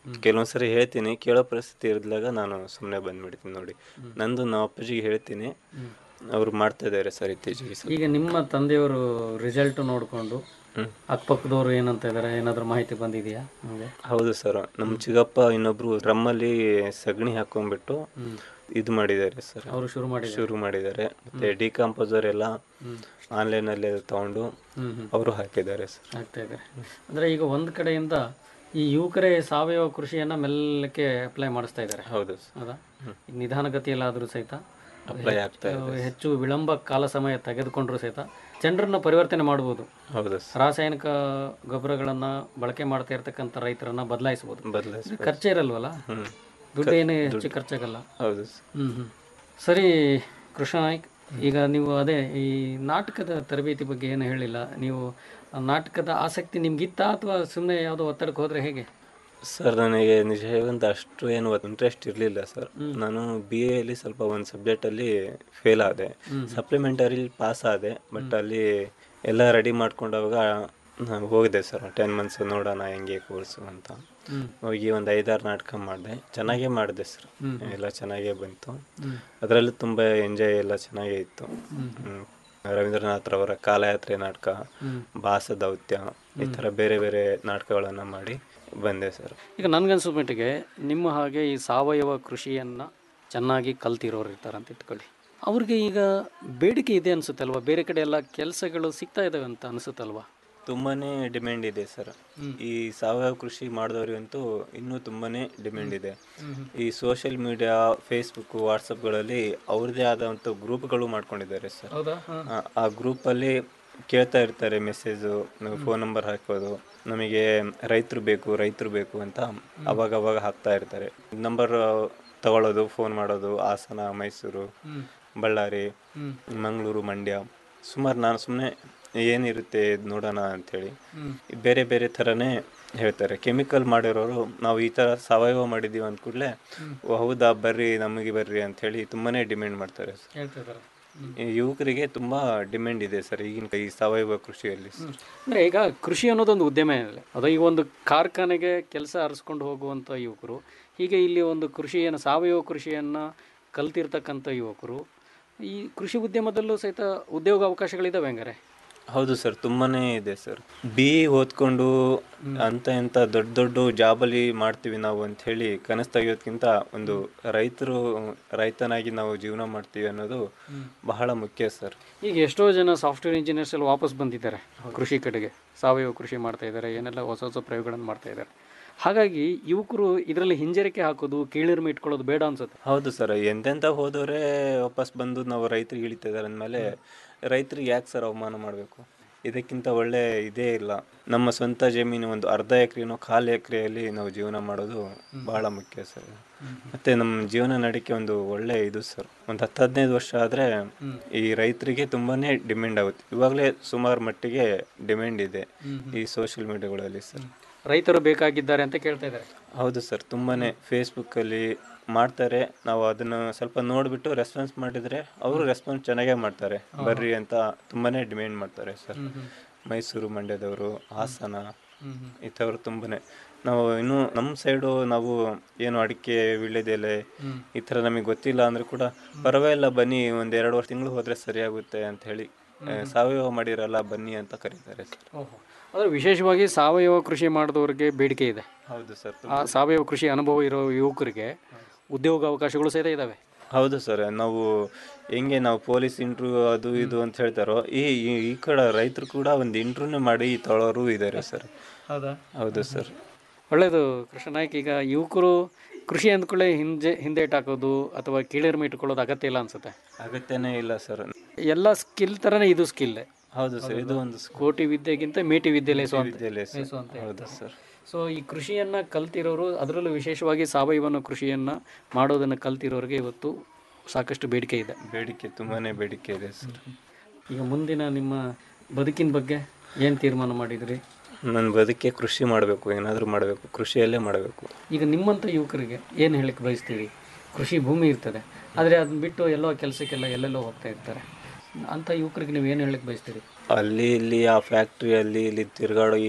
ಕೆಲವೊಂದ್ಸರಿ ಹೇಳ್ತೀನಿ ಕೇಳೋ ಪರಿಸ್ಥಿತಿ ಇರಿದಾಗ ನಾನು ಸುಮ್ಮನೆ ಬಂದ್ಬಿಡ್ತೀನಿ ನೋಡಿ ನಂದು ನಮ್ಮ ಅಪ್ಪಾಜಿಗೆ ಹೇಳ್ತೀನಿ ಅವ್ರು ಮಾಡ್ತಾ ಇದ್ದಾರೆ ಸರ್ ಇತ್ತೀಚೆಗೆ ಸರ್ ಈಗ ನಿಮ್ಮ ತಂದೆಯವರು ರಿಸಲ್ಟ್ ನೋಡಿಕೊಂಡು ಅಕ್ಕಪಕ್ಕದವರು ಏನಂತ ಇದ್ದಾರೆ ಏನಾದರೂ ಮಾಹಿತಿ ಬಂದಿದೆಯಾ ನಿಮಗೆ ಹೌದು ಸರ್ ನಮ್ಮ ಚಿಕ್ಕಪ್ಪ ಇನ್ನೊಬ್ರು ಡ್ರಮ್ಮಲ್ಲಿ ಸಗಣಿ ಹಾಕೊಂಡ್ಬಿಟ್ಟು ಇದು ಮಾಡಿದ್ದಾರೆ ಸರ್ ಅವರು ಶುರು ಮಾಡಿ ಶುರು ಮಾಡಿದ್ದಾರೆ ಮತ್ತೆ ಡಿಕಾಂಪೋಸರ್ ಎಲ್ಲ ಆನ್ಲೈನಲ್ಲಿ ತಗೊಂಡು ಅವರು ಹಾಕಿದ್ದಾರೆ ಸರ್ ಆಗ್ತಾ ಇದೆ ಅಂದರೆ ಈಗ ಒಂದು ಕಡೆಯಿಂದ ಈ ಯುವಕರೇ ಸಾವಯವ ಕೃಷಿಯನ್ನು ಮೆಲ್ಲಕ್ಕೆ ಅಪ್ಲೈ ಮಾಡಿಸ್ತಾ ಇದ್ದಾರೆ ಹೌದು ಸರ್ ಹೌದಾ ಈಗ ನಿಧಾನಗತಿಯಲ್ಲಾದರೂ ಸಹಿತ ಅಪ್ಲೈ ಆಗ್ತಾ ಹೆಚ್ಚು- ಹೆಚ್ಚು ವಿಳಂಬ ಕಾಲ ಸಮಯ ತೆಗೆದುಕೊಂಡ್ರೂ ಸಹಿತ ಜನರನ್ನ ಪರಿವರ್ತನೆ ಮಾಡ್ಬೋದು ಹೌದು ಸರ್ ರಾಸಾಯನಿಕ ಗೊಬ್ಬರಗಳನ್ನು ಬಳಕೆ ಮಾಡ್ತಾ ಇರ್ತಕ್ಕಂಥ ರೈತರನ್ನ ಬದಲಾಯಿಸ್ಬೋದು ಬದಲಾಯಿಸಿ ಖರ್ಚೇ ಇರಲ್ವಲ್ಲ ಹ್ಮ್ ದುಡ್ಡು ಏನು ಹೆಚ್ಚು ಖರ್ಚಾಗಲ್ಲ ಹೌದು ಸರ್ ಹ್ಮ್ ಹ್ಮ್ ಸರಿ ಕೃಷ್ಣ ನಾಯ್ಕ್ ಈಗ ನೀವು ಅದೇ ಈ ನಾಟಕದ ತರಬೇತಿ ಬಗ್ಗೆ ಏನು ಹೇಳಿಲ್ಲ ನೀವು ಆ ನಾಟಕದ ಆಸಕ್ತಿ ನಿಮ್ಗಿತ್ತಾ ಅಥವಾ ಸುಮ್ಮನೆ ಯಾವುದೋ ಒತ್ತಡಕ್ಕೆ ಹೋದ್ರೆ ಹೇಗೆ ಸರ್ ನನಗೆ ನಿಜ ಹೇಗಂತ ಅಷ್ಟು ಏನು ಇಂಟ್ರೆಸ್ಟ್ ಇರಲಿಲ್ಲ ಸರ್ ನಾನು ಬಿ ಎಲ್ಲಿ ಸ್ವಲ್ಪ ಒಂದು ಸಬ್ಜೆಕ್ಟಲ್ಲಿ ಫೇಲ್ ಆದೆ ಸಪ್ಲಿಮೆಂಟರಿ ಪಾಸ್ ಆದೆ ಬಟ್ ಅಲ್ಲಿ ಎಲ್ಲ ರೆಡಿ ಮಾಡ್ಕೊಂಡಾಗ ನಾನು ಹೋಗಿದೆ ಸರ್ ಟೆನ್ ಮಂತ್ಸ್ ನೋಡೋಣ ಹೆಂಗೆ ಕೋರ್ಸು ಅಂತ ಹೋಗಿ ಒಂದು ಐದಾರು ನಾಟಕ ಮಾಡಿದೆ ಚೆನ್ನಾಗೇ ಮಾಡಿದೆ ಸರ್ ಎಲ್ಲ ಚೆನ್ನಾಗೇ ಬಂತು ಅದರಲ್ಲೂ ತುಂಬ ಎಂಜಾಯ್ ಎಲ್ಲ ಚೆನ್ನಾಗೇ ಇತ್ತು ಹ್ಮ್. ರವೀಂದ್ರನಾಥ್ರವರ ಕಾಲಯಾತ್ರೆ ನಾಟಕ ಭಾಸ ದೌತ್ಯ ಈ ಥರ ಬೇರೆ ಬೇರೆ ನಾಟಕಗಳನ್ನು ಮಾಡಿ ಬಂದೆ ಸರ್ ಈಗ ನನಗನ್ಸೋ ಮಟ್ಟಿಗೆ ನಿಮ್ಮ ಹಾಗೆ ಈ ಸಾವಯವ ಕೃಷಿಯನ್ನು ಚೆನ್ನಾಗಿ ಕಲ್ತಿರೋರು ಇರ್ತಾರೆ ಅಂತ ಇಟ್ಕೊಳ್ಳಿ ಅವ್ರಿಗೆ ಈಗ ಬೇಡಿಕೆ ಇದೆ ಅನ್ಸುತ್ತಲ್ವಾ ಬೇರೆ ಕಡೆ ಎಲ್ಲ ಕೆಲಸಗಳು ಸಿಗ್ತಾ ಇದಾವೆ ಅಂತ ಅನಿಸುತ್ತಲ್ವಾ ತುಂಬಾನೇ ಡಿಮ್ಯಾಂಡ್ ಇದೆ ಸರ್ ಈ ಸಾವಯವ ಕೃಷಿ ಮಾಡಿದವರಿಗಂತೂ ಇನ್ನೂ ತುಂಬಾನೇ ಡಿಮ್ಯಾಂಡ್ ಇದೆ ಈ ಸೋಷಿಯಲ್ ಮೀಡಿಯಾ ಫೇಸ್ಬುಕ್ ವಾಟ್ಸಪ್ಗಳಲ್ಲಿ ಅವ್ರದ್ದೇ ಆದಂಥ ಗ್ರೂಪ್ಗಳು ಮಾಡ್ಕೊಂಡಿದ್ದಾರೆ ಸರ್ ಹೌದಾ ಆ- ಆ ಗ್ರೂಪಲ್ಲಿ ಕೇಳ್ತಾ ಇರ್ತಾರೆ ಮೆಸೇಜು ಫೋನ್ ನಂಬರ್ ಹಾಕೋದು ನಮಗೆ ರೈತರು ಬೇಕು ರೈತರು ಬೇಕು ಅಂತ ಅವಾಗ ಅವಾಗ ಹಾಕ್ತಾ ಇರ್ತಾರೆ ನಂಬರ್ ತಗೊಳ್ಳೋದು ಫೋನ್ ಮಾಡೋದು ಹಾಸನ ಮೈಸೂರು ಬಳ್ಳಾರಿ ಮಂಗಳೂರು ಮಂಡ್ಯ ಸುಮಾರು ನಾನು ಸುಮ್ಮನೆ ಏನಿರುತ್ತೆ ಇದ್ ನೋಡೋಣ ಅಂಥೇಳಿ ಬೇರೆ ಬೇರೆ ಥರನೇ ಹೇಳ್ತಾರೆ ಕೆಮಿಕಲ್ ಮಾಡಿರೋರು ನಾವು ಈ ಥರ ಸಾವಯವ ಮಾಡಿದ್ದೀವಿ ಅಂದ ಕೂಡಲೇ ಹೌದಾ ಬರ್ರಿ ನಮಗೆ ಬರ್ರಿ ಅಂಥೇಳಿ ತುಂಬಾನೇ ಡಿಮ್ಯಾಂಡ್ ಮಾಡ್ತಾರೆ ಸರ್ ಹೇಳ್ತಿದ್ದಾರೆ ಈ ಯುವಕರಿಗೆ ತುಂಬಾ ಡಿಮ್ಯಾಂಡ್ ಇದೆ ಸರ್ ಈಗಿನ ಈ ಸಾವಯವ ಕೃಷಿಯಲ್ಲಿ ಸರ್. ಅಂದರೆ ಈಗ ಕೃಷಿ ಅನ್ನೋದೊಂದು ಉದ್ಯಮ ಇದೆ ಅದು ಈಗ ಒಂದು ಕಾರ್ಖಾನೆಗೆ ಕೆಲಸ ಅರಸ್ಕೊಂಡು ಹೋಗುವಂಥ ಯುವಕರು ಹೀಗೆ ಇಲ್ಲಿ ಒಂದು ಕೃಷಿಯನ್ನು ಸಾವಯವ ಕೃಷಿಯನ್ನು ಕಲ್ತಿರ್ತಕ್ಕಂಥ ಯುವಕರು ಈ ಕೃಷಿ ಉದ್ಯಮದಲ್ಲೂ ಸಹಿತ ಉದ್ಯೋಗ ಅವಕಾಶಗಳಿದಾವೆ ಹಂಗಾರೆ ಹೌದು ಸರ್ ತುಂಬಾನೇ ಇದೆ ಸರ್ ಬಿ ಓದ್ಕೊಂಡು ಅಂತ ಎಂತ ದೊಡ್ಡ ದೊಡ್ಡ ಜಾಬಲ್ಲಿ ಮಾಡ್ತೀವಿ ನಾವು ಅಂತ ಹೇಳಿ ಕನಸು ತೆಗೆಯೋದ್ಕಿಂತ ಒಂದು ರೈತರು ರೈತನಾಗಿ ನಾವು ಜೀವನ ಮಾಡ್ತೀವಿ ಅನ್ನೋದು ಬಹಳ ಮುಖ್ಯ ಸರ್ ಈಗ ಎಷ್ಟೋ ಜನ ಸಾಫ್ಟ್ವೇರ್ ಇಂಜಿನಿಯರ್ಸ್ ಎಲ್ಲ ವಾಪಸ್ ಬಂದಿದ್ದಾರೆ ಕೃಷಿ ಕಡೆಗೆ ಸಾವಯವ ಕೃಷಿ ಮಾಡ್ತಾ ಇದ್ದಾರೆ ಏನೆಲ್ಲ ಹೊಸ ಹೊಸ ಪ್ರಯೋಗಗಳನ್ನು ಮಾಡ್ತಾ ಇದ್ದಾರೆ ಹಾಗಾಗಿ ಯುವಕರು ಇದರಲ್ಲಿ ಹಿಂಜರಿಕೆ ಹಾಕೋದು ಕೀಳಿರ್ಮೆ ಇಟ್ಕೊಳ್ಳೋದು ಬೇಡ ಅನ್ಸುತ್ತೆ ಹೌದು ಸರ್ ಎಂತೆಂತ ಹೋದವರೇ ವಾಪಸ್ ಬಂದು ನಾವು ರೈತರಿಗೆ ಇಳಿತಿದ್ದಾರೆ ಅಂದಮೇಲೆ ರೈತರಿಗೆ ಯಾಕೆ ಸರ್ ಅವಮಾನ ಮಾಡಬೇಕು ಇದಕ್ಕಿಂತ ಒಳ್ಳೆ ಇದೇ ಇಲ್ಲ ನಮ್ಮ ಸ್ವಂತ ಜಮೀನು ಒಂದು ಅರ್ಧ ಎಕರೆನೋ ಕಾಲು ಎಕರೆಯಲ್ಲಿ ನಾವು ಜೀವನ ಮಾಡೋದು ಬಹಳ ಮುಖ್ಯ ಸರ್ ಮತ್ತೆ ನಮ್ಮ ಜೀವನ ನಡಿಕೆ ಒಂದು ಒಳ್ಳೆ ಇದು ಸರ್ ಒಂದು ಹತ್ತು ಹದಿನೈದು ವರ್ಷ ಆದರೆ ಈ ರೈತರಿಗೆ ತುಂಬಾನೇ ಡಿಮ್ಯಾಂಡ್ ಆಗುತ್ತೆ ಇವಾಗಲೇ ಸುಮಾರು ಮಟ್ಟಿಗೆ ಡಿಮ್ಯಾಂಡ್ ಇದೆ ಈ ಸೋಷಿಯಲ್ ಮೀಡಿಯಾಗಳಲ್ಲಿ ಸರ್ ರೈತರು ಬೇಕಾಗಿದ್ದಾರೆ ಅಂತ ಕೇಳ್ತಾ ಇದ್ದಾರೆ ಹೌದು ಸರ್ ತುಂಬಾನೇ ಫೇಸ್ಬುಕ್ಕಲ್ಲಿ ಮಾಡ್ತಾರೆ ನಾವು ಅದನ್ನು ಸ್ವಲ್ಪ ನೋಡಿಬಿಟ್ಟು ರೆಸ್ಪಾನ್ಸ್ ಮಾಡಿದರೆ ಅವರು ರೆಸ್ಪಾನ್ಸ್ ಚೆನ್ನಾಗೇ ಮಾಡ್ತಾರೆ ಬರ್ರಿ ಅಂತ ತುಂಬಾನೇ ಡಿಮ್ಯಾಂಡ್ ಮಾಡ್ತಾರೆ ಸರ್ ಮೈಸೂರು ಮಂಡ್ಯದವರು ಹಾಸನ ಇಂಥವ್ರು ತುಂಬಾನೇ ನಾವು ಇನ್ನು ನಮ್ಮ ಸೈಡು ನಾವು ಏನು ಅಡಿಕೆ ವೀಳ್ಯದೆಲೆ ಈ ಥರ ನಮಗೆ ಗೊತ್ತಿಲ್ಲ ಅಂದ್ರೆ ಕೂಡ ಪರವಾಗಿಲ್ಲ ಬನ್ನಿ ಒಂದು ಎರಡು ವರ್ಷ ತಿಂಗಳು ಹೋದರೆ ಸರಿಯಾಗುತ್ತೆ ಅಂತ ಹೇಳಿ ಆ, ಸಾವಯವ ಮಾಡಿರಲ್ಲ ಬನ್ನಿ ಅಂತ ಕರೀತಾರೆ ಸರ್ ಓಹೋ ಆದರೆ ವಿಶೇಷವಾಗಿ ಸಾವಯವ ಕೃಷಿ ಮಾಡಿದವ್ರಿಗೆ ಬೇಡಿಕೆ ಇದೆ ಹೌದು ಸರ್ ಆ ಸಾವಯವ ಕೃಷಿ ಅನುಭವ ಇರೋ ಯುವಕರಿಗೆ ಉದ್ಯೋಗ ಅವಕಾಶಗಳು ಸಹಿತ ಇದ್ದಾವೆ ಹೌದು ಸರ್ ನಾವು ಹೆಂಗೆ ನಾವು ಪೊಲೀಸ್ ಇಂಟ್ರ್ಯೂ ಅದು ಇದು ಅಂತ ಹೇಳ್ತಾರೋ ಈ ಈ- ಈ ಕಡೆ ರೈತರು ಕೂಡ ಒಂದು ಇಂಟ್ರ್ಯೂನೇ ಮಾಡಿ ತೊಳೋರು ಇದ್ದಾರೆ ಸರ್ ಹೌದಾ ಹೌದು ಸರ್ ಒಳ್ಳೆಯದು ಕೃಷ್ಣ ನಾಯ್ಕ್ ಈಗ ಯುವಕರು ಕೃಷಿ ಅಂದ್ಕೊಳ್ಳೆ ಹಿಂದೆ ಹಿಂದೇಟ್ ಹಾಕೋದು ಅಥವಾ ಕೀಳಿರ್ಮೆ ಇಟ್ಕೊಳ್ಳೋದು ಅಗತ್ಯ ಇಲ್ಲ ಅನ್ಸುತ್ತೆ ಅಗತ್ಯನೇ ಇಲ್ಲ ಸರ್ ಎಲ್ಲ ಸ್ಕಿಲ್ ಥರನೇ ಇದು ಸ್ಕಿಲ್ ಹೌದು ಸರ್ ಇದು ಒಂದು ಕೋಟಿ ವಿದ್ಯೆಗಿಂತ ಮೇಟಿ ವಿದ್ಯೆ ಲೇಸು ಅಂತ ವಿದ್ಯಾಲಯ ಸರ್. ಲೇಸು ಅಂತ ಹೌದು ಸರ್ ಸೊ ಈ ಕೃಷಿಯನ್ನು ಕಲ್ತಿರೋರು ಅದರಲ್ಲೂ ವಿಶೇಷವಾಗಿ ಸಾವಯವ ಕೃಷಿಯನ್ನು ಮಾಡೋದನ್ನು ಕಲ್ತಿರೋರಿಗೆ ಇವತ್ತು ಸಾಕಷ್ಟು ಬೇಡಿಕೆ ಇದೆ ಬೇಡಿಕೆ ತುಂಬಾನೇ ಬೇಡಿಕೆ ಇದೆ ಸರ್ ಈಗ ಮುಂದಿನ ನಿಮ್ಮ ಬದುಕಿನ ಬಗ್ಗೆ ಏನು ತೀರ್ಮಾನ ಮಾಡಿದ್ರಿ ನನ್ನ ಬದುಕೆ ಕೃಷಿ ಮಾಡಬೇಕು ಏನಾದರೂ ಮಾಡಬೇಕು ಕೃಷಿಯಲ್ಲೇ ಮಾಡಬೇಕು ಈಗ ನಿಮ್ಮಂಥ ಯುವಕರಿಗೆ ಏನು ಹೇಳಕ್ಕೆ ಬಯಸ್ತೀರಿ ಕೃಷಿ ಭೂಮಿ ಇರ್ತದೆ ಆದರೆ ಅದನ್ನ ಬಿಟ್ಟು ಎಲ್ಲೋ ಕೆಲಸಕ್ಕೆಲ್ಲ ಎಲ್ಲೆಲ್ಲೋ ಹೋಗ್ತಾ ಇರ್ತಾರೆ ಅಂಥ ಯುವಕರಿಗೆ ನೀವು ಏನು ಹೇಳಕ್ಕೆ ಬಯಸ್ತೀರಿ ಅಲ್ಲಿ ಇಲ್ಲಿ ಆ ಫ್ಯಾಕ್ಟ್ರಿಯಲ್ಲಿ ಇಲ್ಲಿ ತಿರುಗಾಡೋ ಈ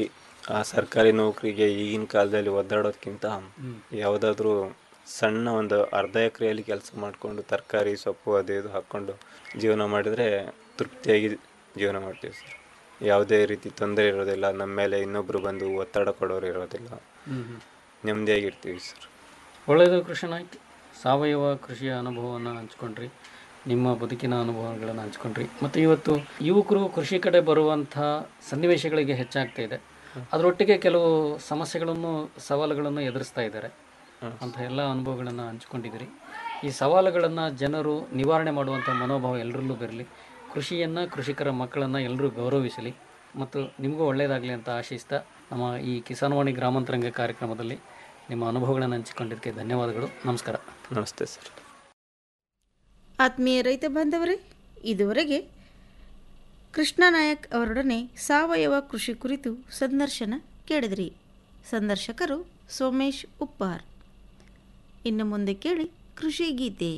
ಆ ಸರ್ಕಾರಿ ನೌಕರಿಗೆ ಈಗಿನ ಕಾಲದಲ್ಲಿ ಒದ್ದಾಡೋದ್ಕಿಂತ ಯಾವುದಾದ್ರೂ ಸಣ್ಣ ಒಂದು ಅರ್ಧ ಎಕರೆಯಲ್ಲಿ ಕೆಲಸ ಮಾಡಿಕೊಂಡು ತರಕಾರಿ ಸೊಪ್ಪು ಅದು ಇದು ಹಾಕ್ಕೊಂಡು ಜೀವನ ಮಾಡಿದರೆ ತೃಪ್ತಿಯಾಗಿ ಜೀವನ ಮಾಡ್ತೀವಿ ಸರ್ ಯಾವುದೇ ರೀತಿ ತೊಂದರೆ ಇರೋದಿಲ್ಲ ನಮ್ಮ ಮೇಲೆ ಇನ್ನೊಬ್ಬರು ಬಂದು ಒತ್ತಡ ಕೊಡೋರು ಇರೋದಿಲ್ಲ ನೆಮ್ಮದಿಯಾಗಿರ್ತೀವಿ ಸರ್ ಒಳ್ಳೆಯದು ಕೃಷಿ ನಾಯ್ಕ್ ಸಾವಯವ ಕೃಷಿಯ ಅನುಭವವನ್ನು ಹಂಚ್ಕೊಂಡ್ರಿ ನಿಮ್ಮ ಬದುಕಿನ ಅನುಭವಗಳನ್ನು ಹಂಚ್ಕೊಂಡ್ರಿ ಮತ್ತು ಇವತ್ತು ಯುವಕರು ಕೃಷಿ ಕಡೆ ಬರುವಂಥ ಸನ್ನಿವೇಶಗಳಿಗೆ ಹೆಚ್ಚಾಗ್ತಾ ಇದೆ ಅದರೊಟ್ಟಿಗೆ ಕೆಲವು ಸಮಸ್ಯೆಗಳನ್ನು ಸವಾಲುಗಳನ್ನು ಎದುರಿಸ್ತಾ ಇದ್ದಾರೆ ಅಂತ ಎಲ್ಲ ಅನುಭವಗಳನ್ನು ಹಂಚ್ಕೊಂಡಿದ್ದೀರಿ ಈ ಸವಾಲುಗಳನ್ನು ಜನರು ನಿವಾರಣೆ ಮಾಡುವಂಥ ಮನೋಭಾವ ಎಲ್ಲರಲ್ಲೂ ಬರಲಿ ಕೃಷಿಯನ್ನು ಕೃಷಿಕರ ಮಕ್ಕಳನ್ನು ಎಲ್ಲರೂ ಗೌರವಿಸಲಿ ಮತ್ತು ನಿಮಗೂ ಒಳ್ಳೆಯದಾಗಲಿ ಅಂತ ಆಶಿಸ್ತಾ ನಮ್ಮ ಈ ಕಿಸಾನ್ವಾಣಿ ಗ್ರಾಮಾಂತರಂಗ ಕಾರ್ಯಕ್ರಮದಲ್ಲಿ ನಿಮ್ಮ ಅನುಭವಗಳನ್ನು ಹಂಚಿಕೊಂಡಿದ್ದಕ್ಕೆ ಧನ್ಯವಾದಗಳು ನಮಸ್ಕಾರ ನಮಸ್ತೆ ಸರ್ ಆತ್ಮೀಯ ರೈತ ಬಾಂಧವರೇ ಇದುವರೆಗೆ ಕೃಷ್ಣ ನಾಯಕ್ ಅವರೊಡನೆ ಸಾವಯವ ಕೃಷಿ ಕುರಿತು ಸಂದರ್ಶನ ಕೇಳಿದ್ರಿ ಸಂದರ್ಶಕರು ಸೋಮೇಶ್ ಉಪ್ಪಾರ್ ಇನ್ನು ಮುಂದೆ ಕೇಳಿ ಕೃಷಿ ಗೀತೆ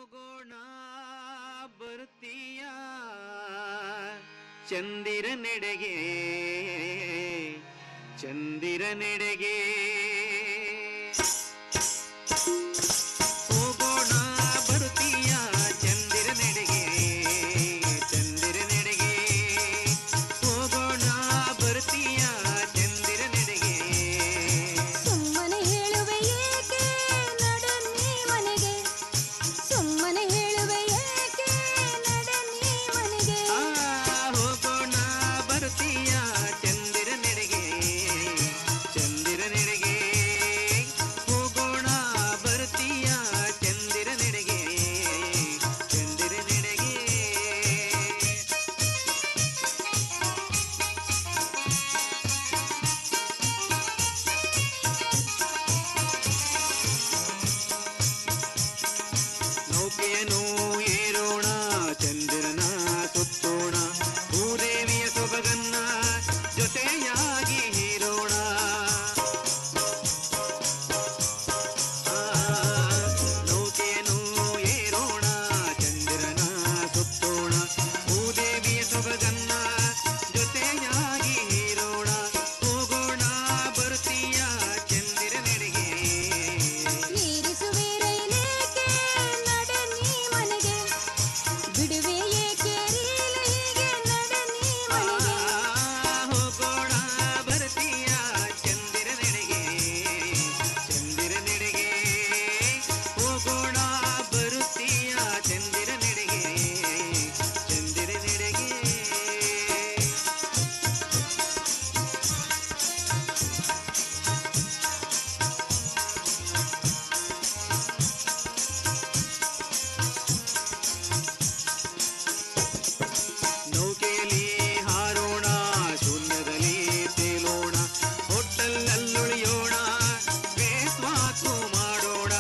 ಹೋಗೋಣ ಬರ್ತೀಯ ಚಂದಿರ ನೆಡೆಗೆ ಚಂದಿರ ನೆಡೆಗೆ ಹೋಗೋಣ ಬರ್ತೀಯ ಚಂದಿರ ನೆಡೆಗೆ ಚಂದಿರ ನೆಡೆಗೆ ಹೋಗೋಣ ಬರ್ತೀಯ ಚಂದಿರ ನೆಡೆಗೆ ಸುಮ್ಮನೆ ಹೇಳುವೆ ಏಕೆ ನಡೆ ನೀ ಮನೆಗೆ ಸುಮ್ಮನೆ ಹೇಳುವೆ ಏಕೆ ನಡೆ ನೀ ಮನೆಗೆ ಆ ಹೋಗೋಣ ಬರ್ತೀಯ ಚಂದಿರ ನೆಡೆಗೆ ಚಂದಿರ ನೆಡೆಗೆ ಹೋಗೋಣ ಬರ್ತೀಯ ಚಂದಿರ ನೆಡೆಗೆ ಚಂದಿರ ನೆಡೆಗೆ ನೌಕೆಯನ್ನು ಏರೋಣ ಚಂದಿರನ ಸುತ್ತೋಣ ಭೂದೇವಿಯ ಸೊಬಗನ್ನ ಜೊತೆಯಾಗಿ ಹೀರೋಣ ಆ, ನೌಕೆಯನ್ನು ಏರೋಣ ಚಂದಿರನ ಸುತ್ತೋಣ ಭೂದೇವಿಯ ಸೊಬಗನ್ನ ಜೊತೆಯಾಗಿ ಹೀರೋಣ ಹೋಗೋಣ ಬರ್ತೀಯ ಚಂದಿರ ನೆಡೆಗೆ ಏರಿಸುವೆ ರೈಲೇಕೆ ನಡೆ ನೀ ಮನೆಗೆ ಬಿಡುವೆ ಏಕೆ ರೀಲ ಹೀಗೆ ನಡೆ ನೀ ಮನೆಗೆ ಹೋಗೋಣ ಬರ್ತೀಯ ಚಂದಿರ ನೆಡೆಗೆ ಚಂದಿರ ನೆಡೆಗೆ ಹೋಗೋಣ ಬರುತ್ತೀಯ ಚಂದಿರ ನೆಡೆಗೆ ಚಂದಿರ ನೆಡೆಗೆ ನೌಕೆಯಲ್ಲಿ ಹಾರೋಣ ಶೂನ್ಯದಲ್ಲಿ ತೇಲೋಣ ಹೋಟೆಲ್ಲುಳಿಯೋಣ ಬೇಸ್ವಾಕು ಮಾಡೋಣ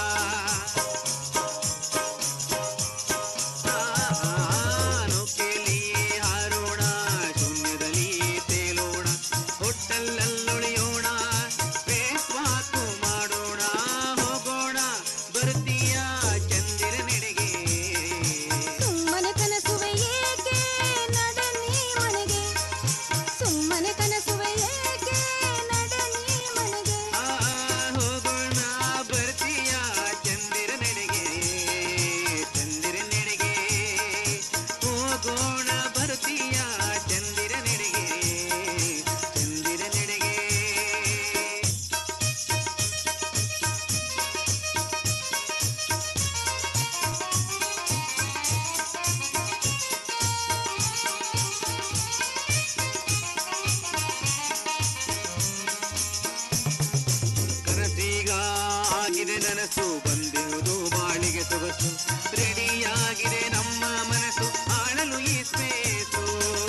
ಆ, ನೌಕೆಯಲ್ಲಿ ಹಾರೋಣ ಶೂನ್ಯದಲ್ಲಿ ತೇಲೋಣ ಹೋಟೆಲ್ಲುಳಿಯೋಣ ಬೇಸ್ವಾಕು ಮಾಡೋಣ ಹೋಗೋಣ ಬರ್ತೀಯ ಚಂದಿರ ನೆಡೆಗೆ ಸುಮ್ಮನೆ ಕನಸುವೆ ಏಕೆ ನಡೆ ನೀ ಮನೆಗೆ ಸುಮ್ಮನೆ ಕನಸುವೆ ಏಕೆ ನಡೆ ನೀ ಮನೆಗೆ ಆ ಹೋಗೋಣ ಬರ್ತೀಯ ಚಂದಿರ ನೆಡೆಗೆ ಚಂದಿರ ನೆಡೆಗೆ ಹೋಗೋಣ ಬರ್ತೀಯ ಚಂದಿರ ನೆಡೆಗೆ ಚಂದಿರ ನೆಡೆಗೆ ಕನಸೀಗ ಆಗಿದೆ ನನಸು ಬಂದಿರುವುದು ಬಾಳಿಗೆ ಸೊಗಸು ರೆಡಿಯಾಗಿದೆ ನಮ್ಮ ಮನಸ್ಸು ಆಳಲು ಈ ಸ್ಪೇಸು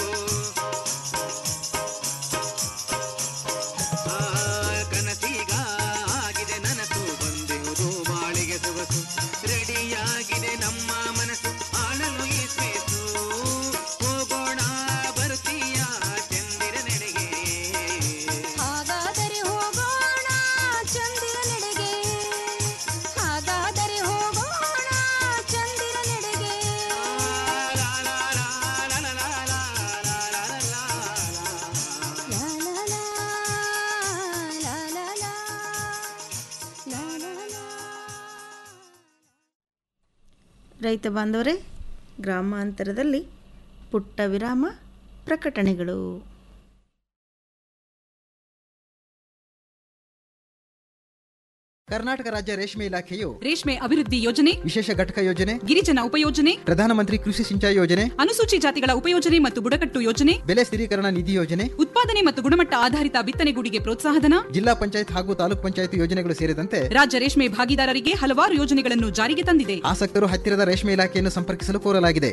ಆ, ಕನಸೀಗ ಆಗಿದೆ ನನಸು ಬಂದಿರುವುದು ಬಾಳಿಗೆ ಸೊಗಸು ರೆಡಿಯಾಗಿದೆ ನಮ್ಮ ಮನಸ್ಸು ಆಳಲು ಈ ಸ್ಪೇಸು ಹೋಗೋಣ ಬರ್ತೀಯ ಚಂದಿರ ನೆಡೆಗೆ ಹಾಗಾದರೆ ಹೋಗೋಣ ಚಂದಿರ ನೆಡೆಗೆ ಹಾಗಾದರೆ ಹೋಗೋಣ ಚಂದಿರ ನೆಡೆಗೆ ಲಾ ಲಾ ಲಾ, ಲಾ ಲಾ ಲಾ, ಲಾ ಲಾ ಲಾ. ರೈತ ಬಾಂಧವರೇ ಗ್ರಾಮಾಂತರದಲ್ಲಿ ಪುಟ್ಟ ವಿರಾಮ ಪ್ರಕಟಣೆಗಳು ಕರ್ನಾಟಕ ರಾಜ್ಯ ರೇಷ್ಮೆ ಇಲಾಖೆಯು ರೇಷ್ಮೆ ಅಭಿವೃದ್ಧಿ ಯೋಜನೆ ವಿಶೇಷ ಘಟಕ ಯೋಜನೆ ಗಿರಿಜನ ಉಪಯೋಜನೆ ಪ್ರಧಾನಮಂತ್ರಿ ಕೃಷಿ ಸಿಂಚಾಯಿ ಯೋಜನೆ ಅನುಸೂಚಿ ಜಾತಿಗಳ ಉಪಯೋಜನೆ ಮತ್ತು ಬುಡಕಟ್ಟು ಯೋಜನೆ ಬೆಲೆ ಸ್ಥಿರೀಕರಣ ನಿಧಿ ಯೋಜನೆ ಉತ್ಪಾದನೆ ಮತ್ತು ಗುಣಮಟ್ಟ ಆಧಾರಿತ ಬಿತ್ತನೆಗೂಡಿಗೆ ಪ್ರೋತ್ಸಾಹಧನ ಜಿಲ್ಲಾ ಪಂಚಾಯತ್ ಹಾಗೂ ತಾಲೂಕ್ ಪಂಚಾಯತ್ ಯೋಜನೆಗಳು ಸೇರಿದಂತೆ ರಾಜ್ಯ ರೇಷ್ಮೆ ಭಾಗಿದಾರರಿಗೆ ಹಲವಾರು ಯೋಜನೆಗಳನ್ನು ಜಾರಿಗೆ ತಂದಿದೆ ಆಸಕ್ತರು ಹತ್ತಿರದ ರೇಷ್ಮೆ ಇಲಾಖೆಯನ್ನು ಸಂಪರ್ಕಿಸಲು ಕೋರಲಾಗಿದೆ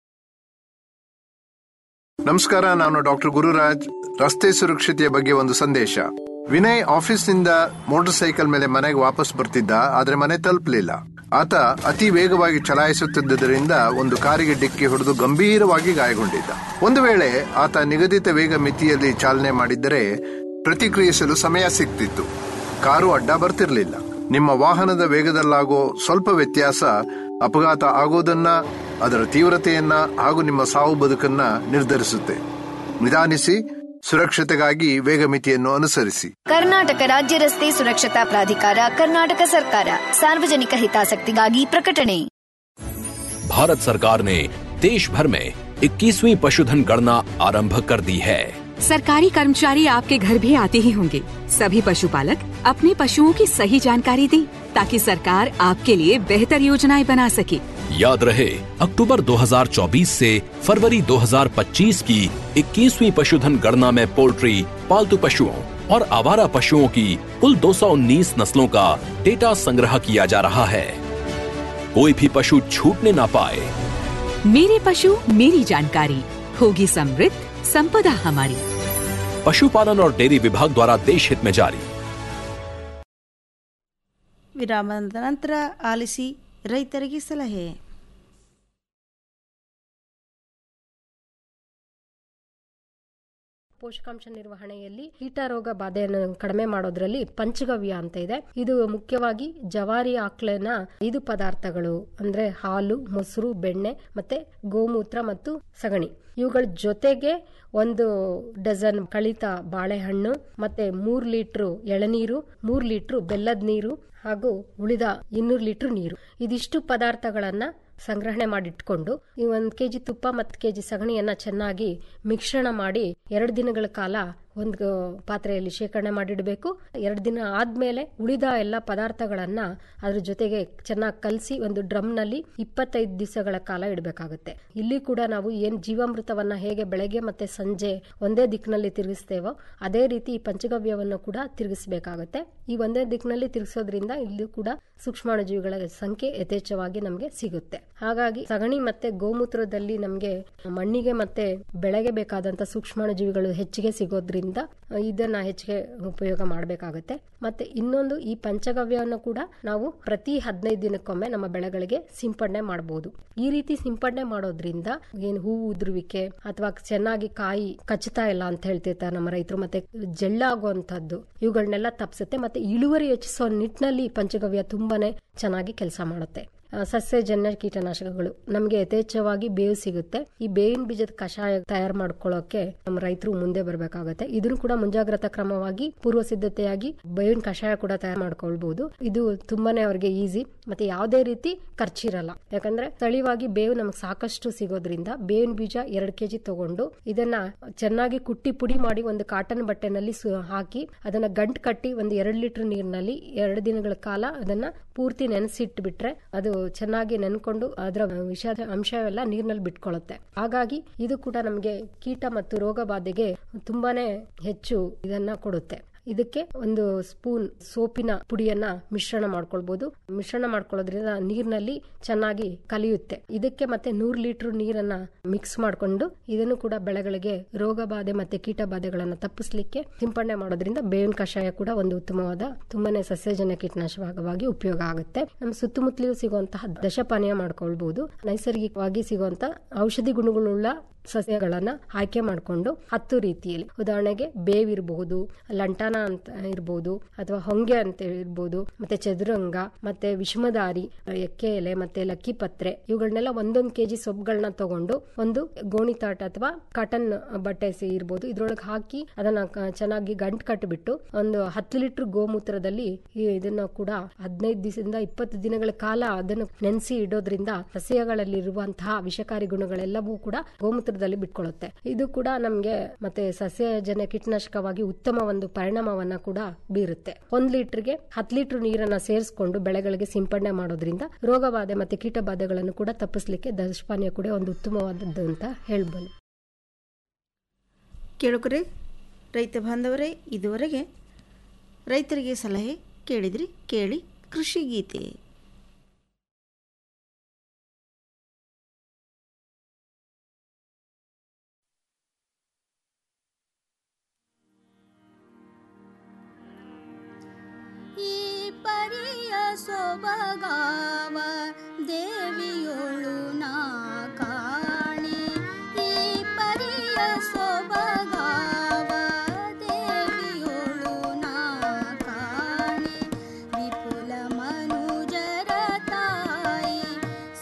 ನಮಸ್ಕಾರ ನಾನು ಡಾಕ್ಟರ್ ಗುರುರಾಜ್ ರಸ್ತೆ ಸುರಕ್ಷತೆಯ ಬಗ್ಗೆ ಒಂದು ಸಂದೇಶ ವಿನಯ್ ಆಫೀಸ್ನಿಂದ ಮೋಟಾರ್ ಸೈಕಲ್ ಮೇಲೆ ಮನೆಗೆ ವಾಪಸ್ ಬರ್ತಿದ್ದ ಆದ್ರೆ ಮನೆ ತಲುಪಲಿಲ್ಲ ಆತ ಅತಿ ವೇಗವಾಗಿ ಚಲಾಯಿಸುತ್ತಿದ್ದರಿಂದ ಒಂದು ಕಾರಿಗೆ ಡಿಕ್ಕಿ ಹೊಡೆದು ಗಂಭೀರವಾಗಿ ಗಾಯಗೊಂಡಿದ್ದ ಒಂದು ವೇಳೆ ಆತ ನಿಗದಿತ ವೇಗ ಮಿತಿಯಲ್ಲಿ ಚಾಲನೆ ಮಾಡಿದ್ದರೆ ಪ್ರತಿಕ್ರಿಯಿಸಲು ಸಮಯ ಸಿಗ್ತಿತ್ತು ಕಾರು ಅಡ್ಡ ಬರ್ತಿರ್ಲಿಲ್ಲ ನಿಮ್ಮ ವಾಹನದ ವೇಗದಲ್ಲಾಗೋ ಸ್ವಲ್ಪ ವ್ಯತ್ಯಾಸ ಅಪಘಾತ ಆಗೋದನ್ನ ಅದರ ತೀವ್ರತೆಯನ್ನ ಹಾಗೂ ನಿಮ್ಮ ಸಾವು ಬದುಕನ್ನ ನಿರ್ಧರಿಸುತ್ತೆ ನಿಧಾನಿಸಿ ಸುರಕ್ಷತೆಗಾಗಿ ವೇಗ ಮಿತಿಯನ್ನು ಅನುಸರಿಸಿ ಕರ್ನಾಟಕ ರಾಜ್ಯ ರಸ್ತೆ ಸುರಕ್ಷತಾ ಪ್ರಾಧಿಕಾರ ಕರ್ನಾಟಕ ಸರ್ಕಾರ ಸಾರ್ವಜನಿಕ ಹಿತಾಸಕ್ತಿಗಾಗಿ ಪ್ರಕಟಣೆ भारत सरकार ने देश भर में 21वीं पशुधन गणना आरंभ कर दी है सरकारी कर्मचारी आपके घर भी आते ही होंगे सभी पशुपालक अपने पशुओं की सही जानकारी दें ताकि सरकार आपके लिए बेहतर योजनाएं बना सके याद रहे अक्टूबर 2024 से फरवरी 2025 की 21वीं पशुधन गणना में पोल्ट्री पालतू पशुओं और आवारा पशुओं की कुल 219 नस्लों का डेटा संग्रह किया जा रहा है कोई भी पशु छूटने ना पाए मेरे पशु मेरी जानकारी होगी समृद्ध संपदा हमारी पशुपालन और डेयरी विभाग द्वारा देश हित में जारी ವಿರಾಮದ ನಂತರ ಆಲಿಸಿ ರೈತರಿಗೆ ಸಲಹೆ ಪೋಷಕಾಂಶ ನಿರ್ವಹಣೆಯಲ್ಲಿ ಕೀಟ ರೋಗ ಬಾಧೆಯನ್ನು ಕಡಿಮೆ ಮಾಡೋದ್ರಲ್ಲಿ ಪಂಚಗವ್ಯ ಅಂತ ಇದೆ ಇದು ಮುಖ್ಯವಾಗಿ ಜವಾರಿ ಆಕಳಿನ ಐದು ಪದಾರ್ಥಗಳು ಅಂದ್ರೆ ಹಾಲು ಮೊಸರು ಬೆಣ್ಣೆ ಮತ್ತೆ ಗೋಮೂತ್ರ ಮತ್ತು ಸಗಣಿ ಇವುಗಳ ಜೊತೆಗೆ ಒಂದು ಡಜನ್ ಕಳಿತ ಬಾಳೆಹಣ್ಣು ಮತ್ತೆ ಮೂರ್ ಲೀಟ್ರು ಎಳನೀರು ಮೂರ್ ಲೀಟ್ರು ಬೆಲ್ಲದ ನೀರು ಹಾಗೂ ಉಳಿದ ಇನ್ನೂರು ಲೀಟ್ರ್ ನೀರು ಇದಿಷ್ಟು ಪದಾರ್ಥಗಳನ್ನ ಸಂಗ್ರಹಣೆ ಮಾಡಿಟ್ಕೊಂಡು ಈ ಒಂದು ಕೆಜಿ ತುಪ್ಪ ಮತ್ತು ಕೆಜಿ ಸಗಣಿಯನ್ನ ಚೆನ್ನಾಗಿ ಮಿಶ್ರಣ ಮಾಡಿ ಎರಡು ದಿನಗಳ ಕಾಲ ಒಂದು ಪಾತ್ರೆಯಲ್ಲಿ ಶೇಖರಣೆ ಮಾಡಿಡಬೇಕು ಎರಡು ದಿನ ಆದ್ಮೇಲೆ ಉಳಿದ ಎಲ್ಲ ಪದಾರ್ಥಗಳನ್ನ ಅದ್ರ ಜೊತೆಗೆ ಚೆನ್ನಾಗಿ ಕಲಸಿ ಒಂದು ಡ್ರಮ್ನಲ್ಲಿ ಇಪ್ಪತ್ತೈದು ದಿವಸಗಳ ಕಾಲ ಇಡಬೇಕಾಗುತ್ತೆ ಇಲ್ಲಿ ಕೂಡ ನಾವು ಏನ್ ಜೀವಾಮೃತವನ್ನ ಹೇಗೆ ಬೆಳಗ್ಗೆ ಮತ್ತೆ ಸಂಜೆ ಒಂದೇ ದಿಕ್ಕಿನಲ್ಲಿ ತಿರುಗಿಸ್ತೇವೋ ಅದೇ ರೀತಿ ಈ ಪಂಚಗವ್ಯವನ್ನು ಕೂಡ ತಿರುಗಿಸಬೇಕಾಗುತ್ತೆ ಈ ಒಂದೇ ದಿಕ್ಕಿನಲ್ಲಿ ತಿರುಗಿಸೋದ್ರಿಂದ ಇಲ್ಲಿ ಕೂಡ ಸೂಕ್ಷ್ಮಾಣುಜೀವಿಗಳ ಸಂಖ್ಯೆ ಯಥೇಚ್ಛವಾಗಿ ನಮಗೆ ಸಿಗುತ್ತೆ ಹಾಗಾಗಿ ಸಗಣಿ ಮತ್ತೆ ಗೋಮೂತ್ರದಲ್ಲಿ ನಮಗೆ ಮಣ್ಣಿಗೆ ಮತ್ತೆ ಬೆಳೆಗೆ ಬೇಕಾದಂತ ಸೂಕ್ಷ್ಮಾಣುಜೀವಿಗಳು ಹೆಚ್ಚಿಗೆ ಸಿಗೋದ್ರಿಂದ ಇದನ್ನ ಹೆಚ್ಚಿಗೆ ಉಪಯೋಗ ಮಾಡಬೇಕಾಗುತ್ತೆ ಮತ್ತೆ ಇನ್ನೊಂದು ಈ ಪಂಚಗವ್ಯವನ್ನು ಕೂಡ ನಾವು ಪ್ರತಿ ಹದಿನೈದು ದಿನಕ್ಕೊಮ್ಮೆ ನಮ್ಮ ಬೆಳೆಗಳಿಗೆ ಸಿಂಪಡಣೆ ಮಾಡಬಹುದು ಈ ರೀತಿ ಸಿಂಪಡಣೆ ಮಾಡೋದ್ರಿಂದ ಏನು ಹೂವು ಉದುರುವಿಕೆ ಅಥವಾ ಚೆನ್ನಾಗಿ ಕಾಯಿ ಕಚ್ಚುತ್ತಾ ಇಲ್ಲ ಅಂತ ಹೇಳ್ತಿರ್ತಾರೆ ನಮ್ಮ ರೈತರು ಮತ್ತೆ ಜಳ್ಳಾಗುವಂತದ್ದು ಇವುಗಳನ್ನೆಲ್ಲ ತಪ್ಪಿಸುತ್ತೆ ಮತ್ತೆ ಇಳುವರಿ ಹೆಚ್ಚಿಸೋ ನಿಟ್ಟಿನಲ್ಲಿ ಈ ಪಂಚಗವ್ಯ ತುಂಬಾನೇ ಚೆನ್ನಾಗಿ ಕೆಲಸ ಮಾಡುತ್ತೆ ಆ, ಸಸ್ಯಜನ್ಯ ಕೀಟನಾಶಕಗಳು ನಮಗೆ ಯಥೇಚ್ಛವಾಗಿ ಬೇವು ಸಿಗುತ್ತೆ ಈ ಬೇವಿನ ಬೀಜದ ಕಷಾಯ ತಯಾರು ಮಾಡ್ಕೊಳ್ಳೋಕೆ ನಮ್ಮ ರೈತರು ಮುಂದೆ ಬರಬೇಕಾಗುತ್ತೆ ಇದನ್ನು ಕೂಡ ಮುಂಜಾಗ್ರತಾ ಕ್ರಮವಾಗಿ ಪೂರ್ವ ಸಿದ್ಧತೆಯಾಗಿ ಬೇವಿನ ಕಷಾಯ ಕೂಡ ತಯಾರು ಮಾಡ್ಕೊಳ್ಬಹುದು ಇದು ತುಂಬಾನೇ ಅವ್ರಿಗೆ ಈಸಿ ಮತ್ತೆ ಯಾವುದೇ ರೀತಿ ಖರ್ಚಿರಲ್ಲ ಯಾಕಂದ್ರೆ ಸ್ಥಳೀಯವಾಗಿ ಬೇವು ನಮಗೆ ಸಾಕಷ್ಟು ಸಿಗೋದ್ರಿಂದ ಬೇವಿನ ಬೀಜ ಎರಡು ಕೆಜಿ ತಗೊಂಡು ಇದನ್ನ ಚೆನ್ನಾಗಿ ಕುಟ್ಟಿ ಪುಡಿ ಮಾಡಿ ಒಂದು ಕಾಟನ್ ಬಟ್ಟೆನಲ್ಲಿ ಸು- ಹಾಕಿ ಅದನ್ನ ಗಂಟು ಕಟ್ಟಿ ಒಂದು ಎರಡು ಲೀಟರ್ ನೀರಿನಲ್ಲಿ ಎರಡು ದಿನಗಳ ಕಾಲ ಅದನ್ನ ಪೂರ್ತಿ ನೆನೆಸಿಟ್ಬಿಟ್ರೆ ಅದು ಚೆನ್ನಾಗಿ ನೆನ್ಕೊಂಡು ಅದರ ವಿಷದ ಅಂಶವೆಲ್ಲ ನೀರಿನಲ್ಲಿ ಬಿಟ್ಕೊಳ್ಳುತ್ತೆ ಹಾಗಾಗಿ ಇದು ಕೂಡ ನಮಗೆ ಕೀಟ ಮತ್ತು ರೋಗ ಬಾಧೆಗೆ ತುಂಬಾನೇ ಹೆಚ್ಚು ಇದನ್ನ ಕೊಡುತ್ತೆ ಇದಕ್ಕೆ ಒಂದು ಸ್ಪೂನ್ ಸೋಪಿನ ಪುಡಿಯನ್ನ ಮಿಶ್ರಣ ಮಾಡ್ಕೊಳ್ಬಹುದು ಮಿಶ್ರಣ ಮಾಡ್ಕೊಳ್ಳೋದ್ರಿಂದ ನೀರಿನಲ್ಲಿ ಚೆನ್ನಾಗಿ ಕಲಿಯುತ್ತೆ ಇದಕ್ಕೆ ಮತ್ತೆ ನೂರು ಲೀಟರ್ ನೀರನ್ನ ಮಿಕ್ಸ್ ಮಾಡಿಕೊಂಡು ಇದನ್ನು ಕೂಡ ಬೆಳೆಗಳಿಗೆ ರೋಗ ಬಾಧೆ ಮತ್ತೆ ಕೀಟ ಬಾಧೆಗಳನ್ನ ತಪ್ಪಿಸ್ಲಿಕ್ಕೆ ಸಿಂಪಡಣೆ ಮಾಡೋದ್ರಿಂದ ಬೇವಿನ ಕಷಾಯ ಕೂಡ ಒಂದು ಉತ್ತಮವಾದ ತುಂಬಾನೇ ಸಸ್ಯಜನ್ಯ ಕೀಟನಾಶಕವಾಗಿ ಉಪಯೋಗ ಆಗುತ್ತೆ ನಮ್ಮ ಸುತ್ತಮುತ್ತಲೂ ಸಿಗುವಂತಹ ದಶಪಾನೀಯ ಮಾಡ್ಕೊಳ್ಬಹುದು ನೈಸರ್ಗಿಕವಾಗಿ ಸಿಗುವಂತ ಔಷಧಿ ಗುಣಗಳುಳ್ಳ ಸಸ್ಯಗಳನ್ನ ಆಯ್ಕೆ ಮಾಡಿಕೊಂಡು ಹತ್ತು ರೀತಿಯಲ್ಲಿ ಉದಾಹರಣೆಗೆ ಬೇವಿರಬಹುದು ಲಂಟಾನ ಅಂತ ಇರಬಹುದು ಅಥವಾ ಹೊಂಗೆ ಅಂತ ಇರ್ಬೋದು ಮತ್ತೆ ಚದುರಂಗ ಮತ್ತೆ ವಿಷಮದಾರಿ ಎಕ್ಕೆ ಎಲೆ ಮತ್ತೆ ಲಕ್ಕಿ ಪತ್ರೆ ಇವುಗಳನ್ನೆಲ್ಲ ಒಂದೊಂದು ಕೆಜಿ ಸೊಪ್ಪುಗಳನ್ನ ತಗೊಂಡು ಒಂದು ಗೋಣಿತಾಟ ಅಥವಾ ಕಾಟನ್ ಬಟ್ಟೆ ಸಿ ಇರ್ಬೋದು ಇದ್ರೊಳಗೆ ಹಾಕಿ ಅದನ್ನ ಕ- ಚೆನ್ನಾಗಿ ಗಂಟು ಕಟ್ಟಿಬಿಟ್ಟು ಒಂದು ಹತ್ತು ಲೀಟರ್ ಗೋಮೂತ್ರದಲ್ಲಿ ಈ ಇದನ್ನ ಕೂಡ ಹದಿನೈದು ದಿವಸದಿಂದ ಇಪ್ಪತ್ತು ದಿನಗಳ ಕಾಲ ಅದನ್ನು ನೆನೆಸಿ ಇಡೋದ್ರಿಂದ ಸಸ್ಯಗಳಲ್ಲಿ ಇರುವಂತಹ ವಿಷಕಾರಿ ಗುಣಗಳೆಲ್ಲವೂ ಕೂಡ ಗೋಮೂತ್ರದಲ್ಲಿ ಬಿಟ್ಕೊಳ್ಳುತ್ತೆ ಇದು ಕೂಡ ನಮ್ಗೆ ಮತ್ತೆ ಸಸ್ಯಜನ್ಯ ಕೀಟನಾಶಕವಾಗಿ ಉತ್ತಮ ಒಂದು ಪರಿಣಾಮವನ್ನ ಕೂಡ ಬೀರುತ್ತೆ ಒಂದ್ ಲೀಟರ್ಗೆ ಹತ್ತು ಲೀಟರ್ ನೀರನ್ನ ಸೇರಿಸ್ಕೊಂಡು ಬೆಳೆಗಳಿಗೆ ಸಿಂಪಡಣೆ ಮಾಡೋದ್ರಿಂದ ರೋಗ ಬಾಧೆ ಮತ್ತೆ ಕೀಟ ಬಾಧೆಗಳನ್ನು ಕೂಡ ತಪ್ಪಿಸ್ಲಿಕ್ಕೆ ದಶಪಾನೀಯ ಕೂಡ ಒಂದು ಉತ್ತಮವಾದದ್ದು ಅಂತ ಹೇಳ್ಬೋದು ಕೇಳುಕರೆ ರೈತ ಬಾಂಧವರೇ ಇದುವರೆಗೆ ರೈತರಿಗೆ ಸಲಹೆ ಕೇಳಿದ್ರಿ ಕೇಳಿ ಕೃಷಿ ಗೀತೆ ಈ ಪರಿಯ ಸೊಬಗಾವ ದೇವಿಯೊಳು ನಾ ಕಾಣೆ ಈ ಪರಿಯ ಸೊಬಗಾವ ದೇವಿಯೊಳು ನಾ ಕಾಣೆ ವಿಪುಲ ಮನುಜರ ತಾಯಿ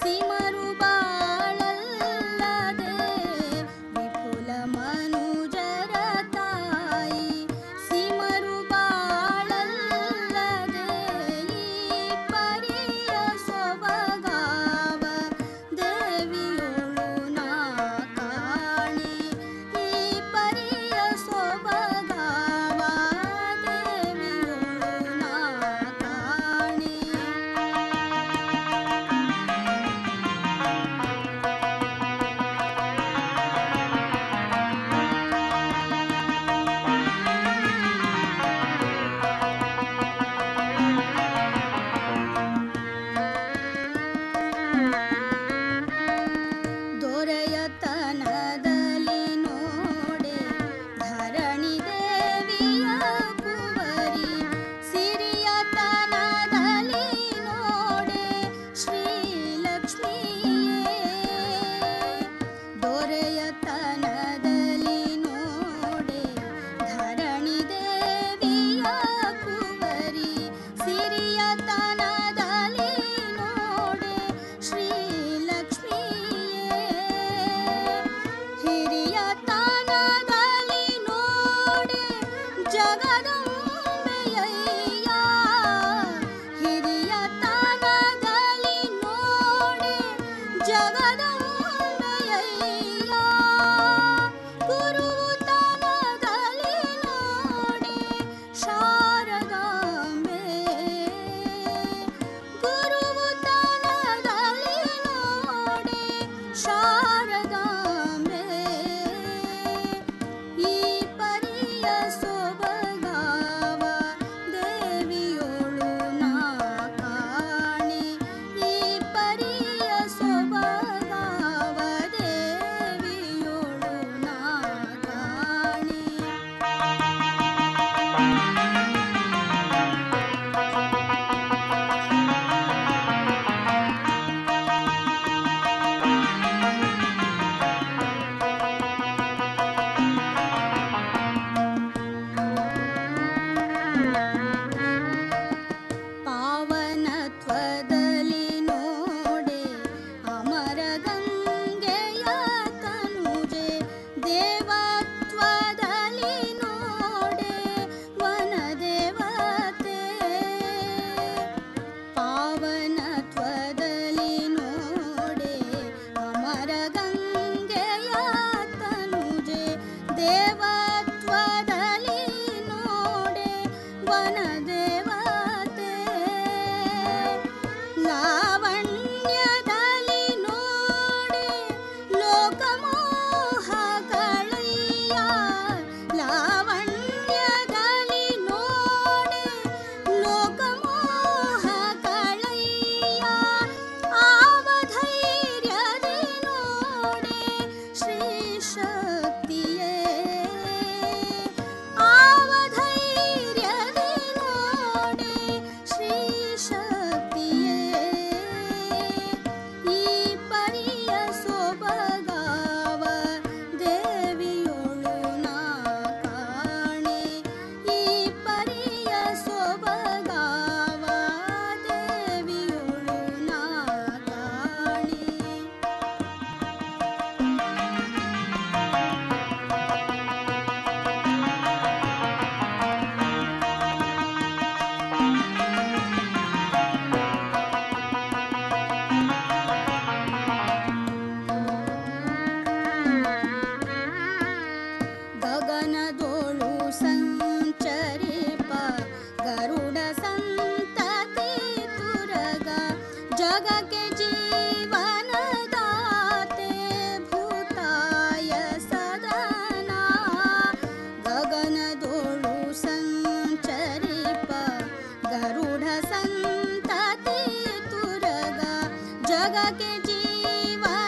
ಜೀವ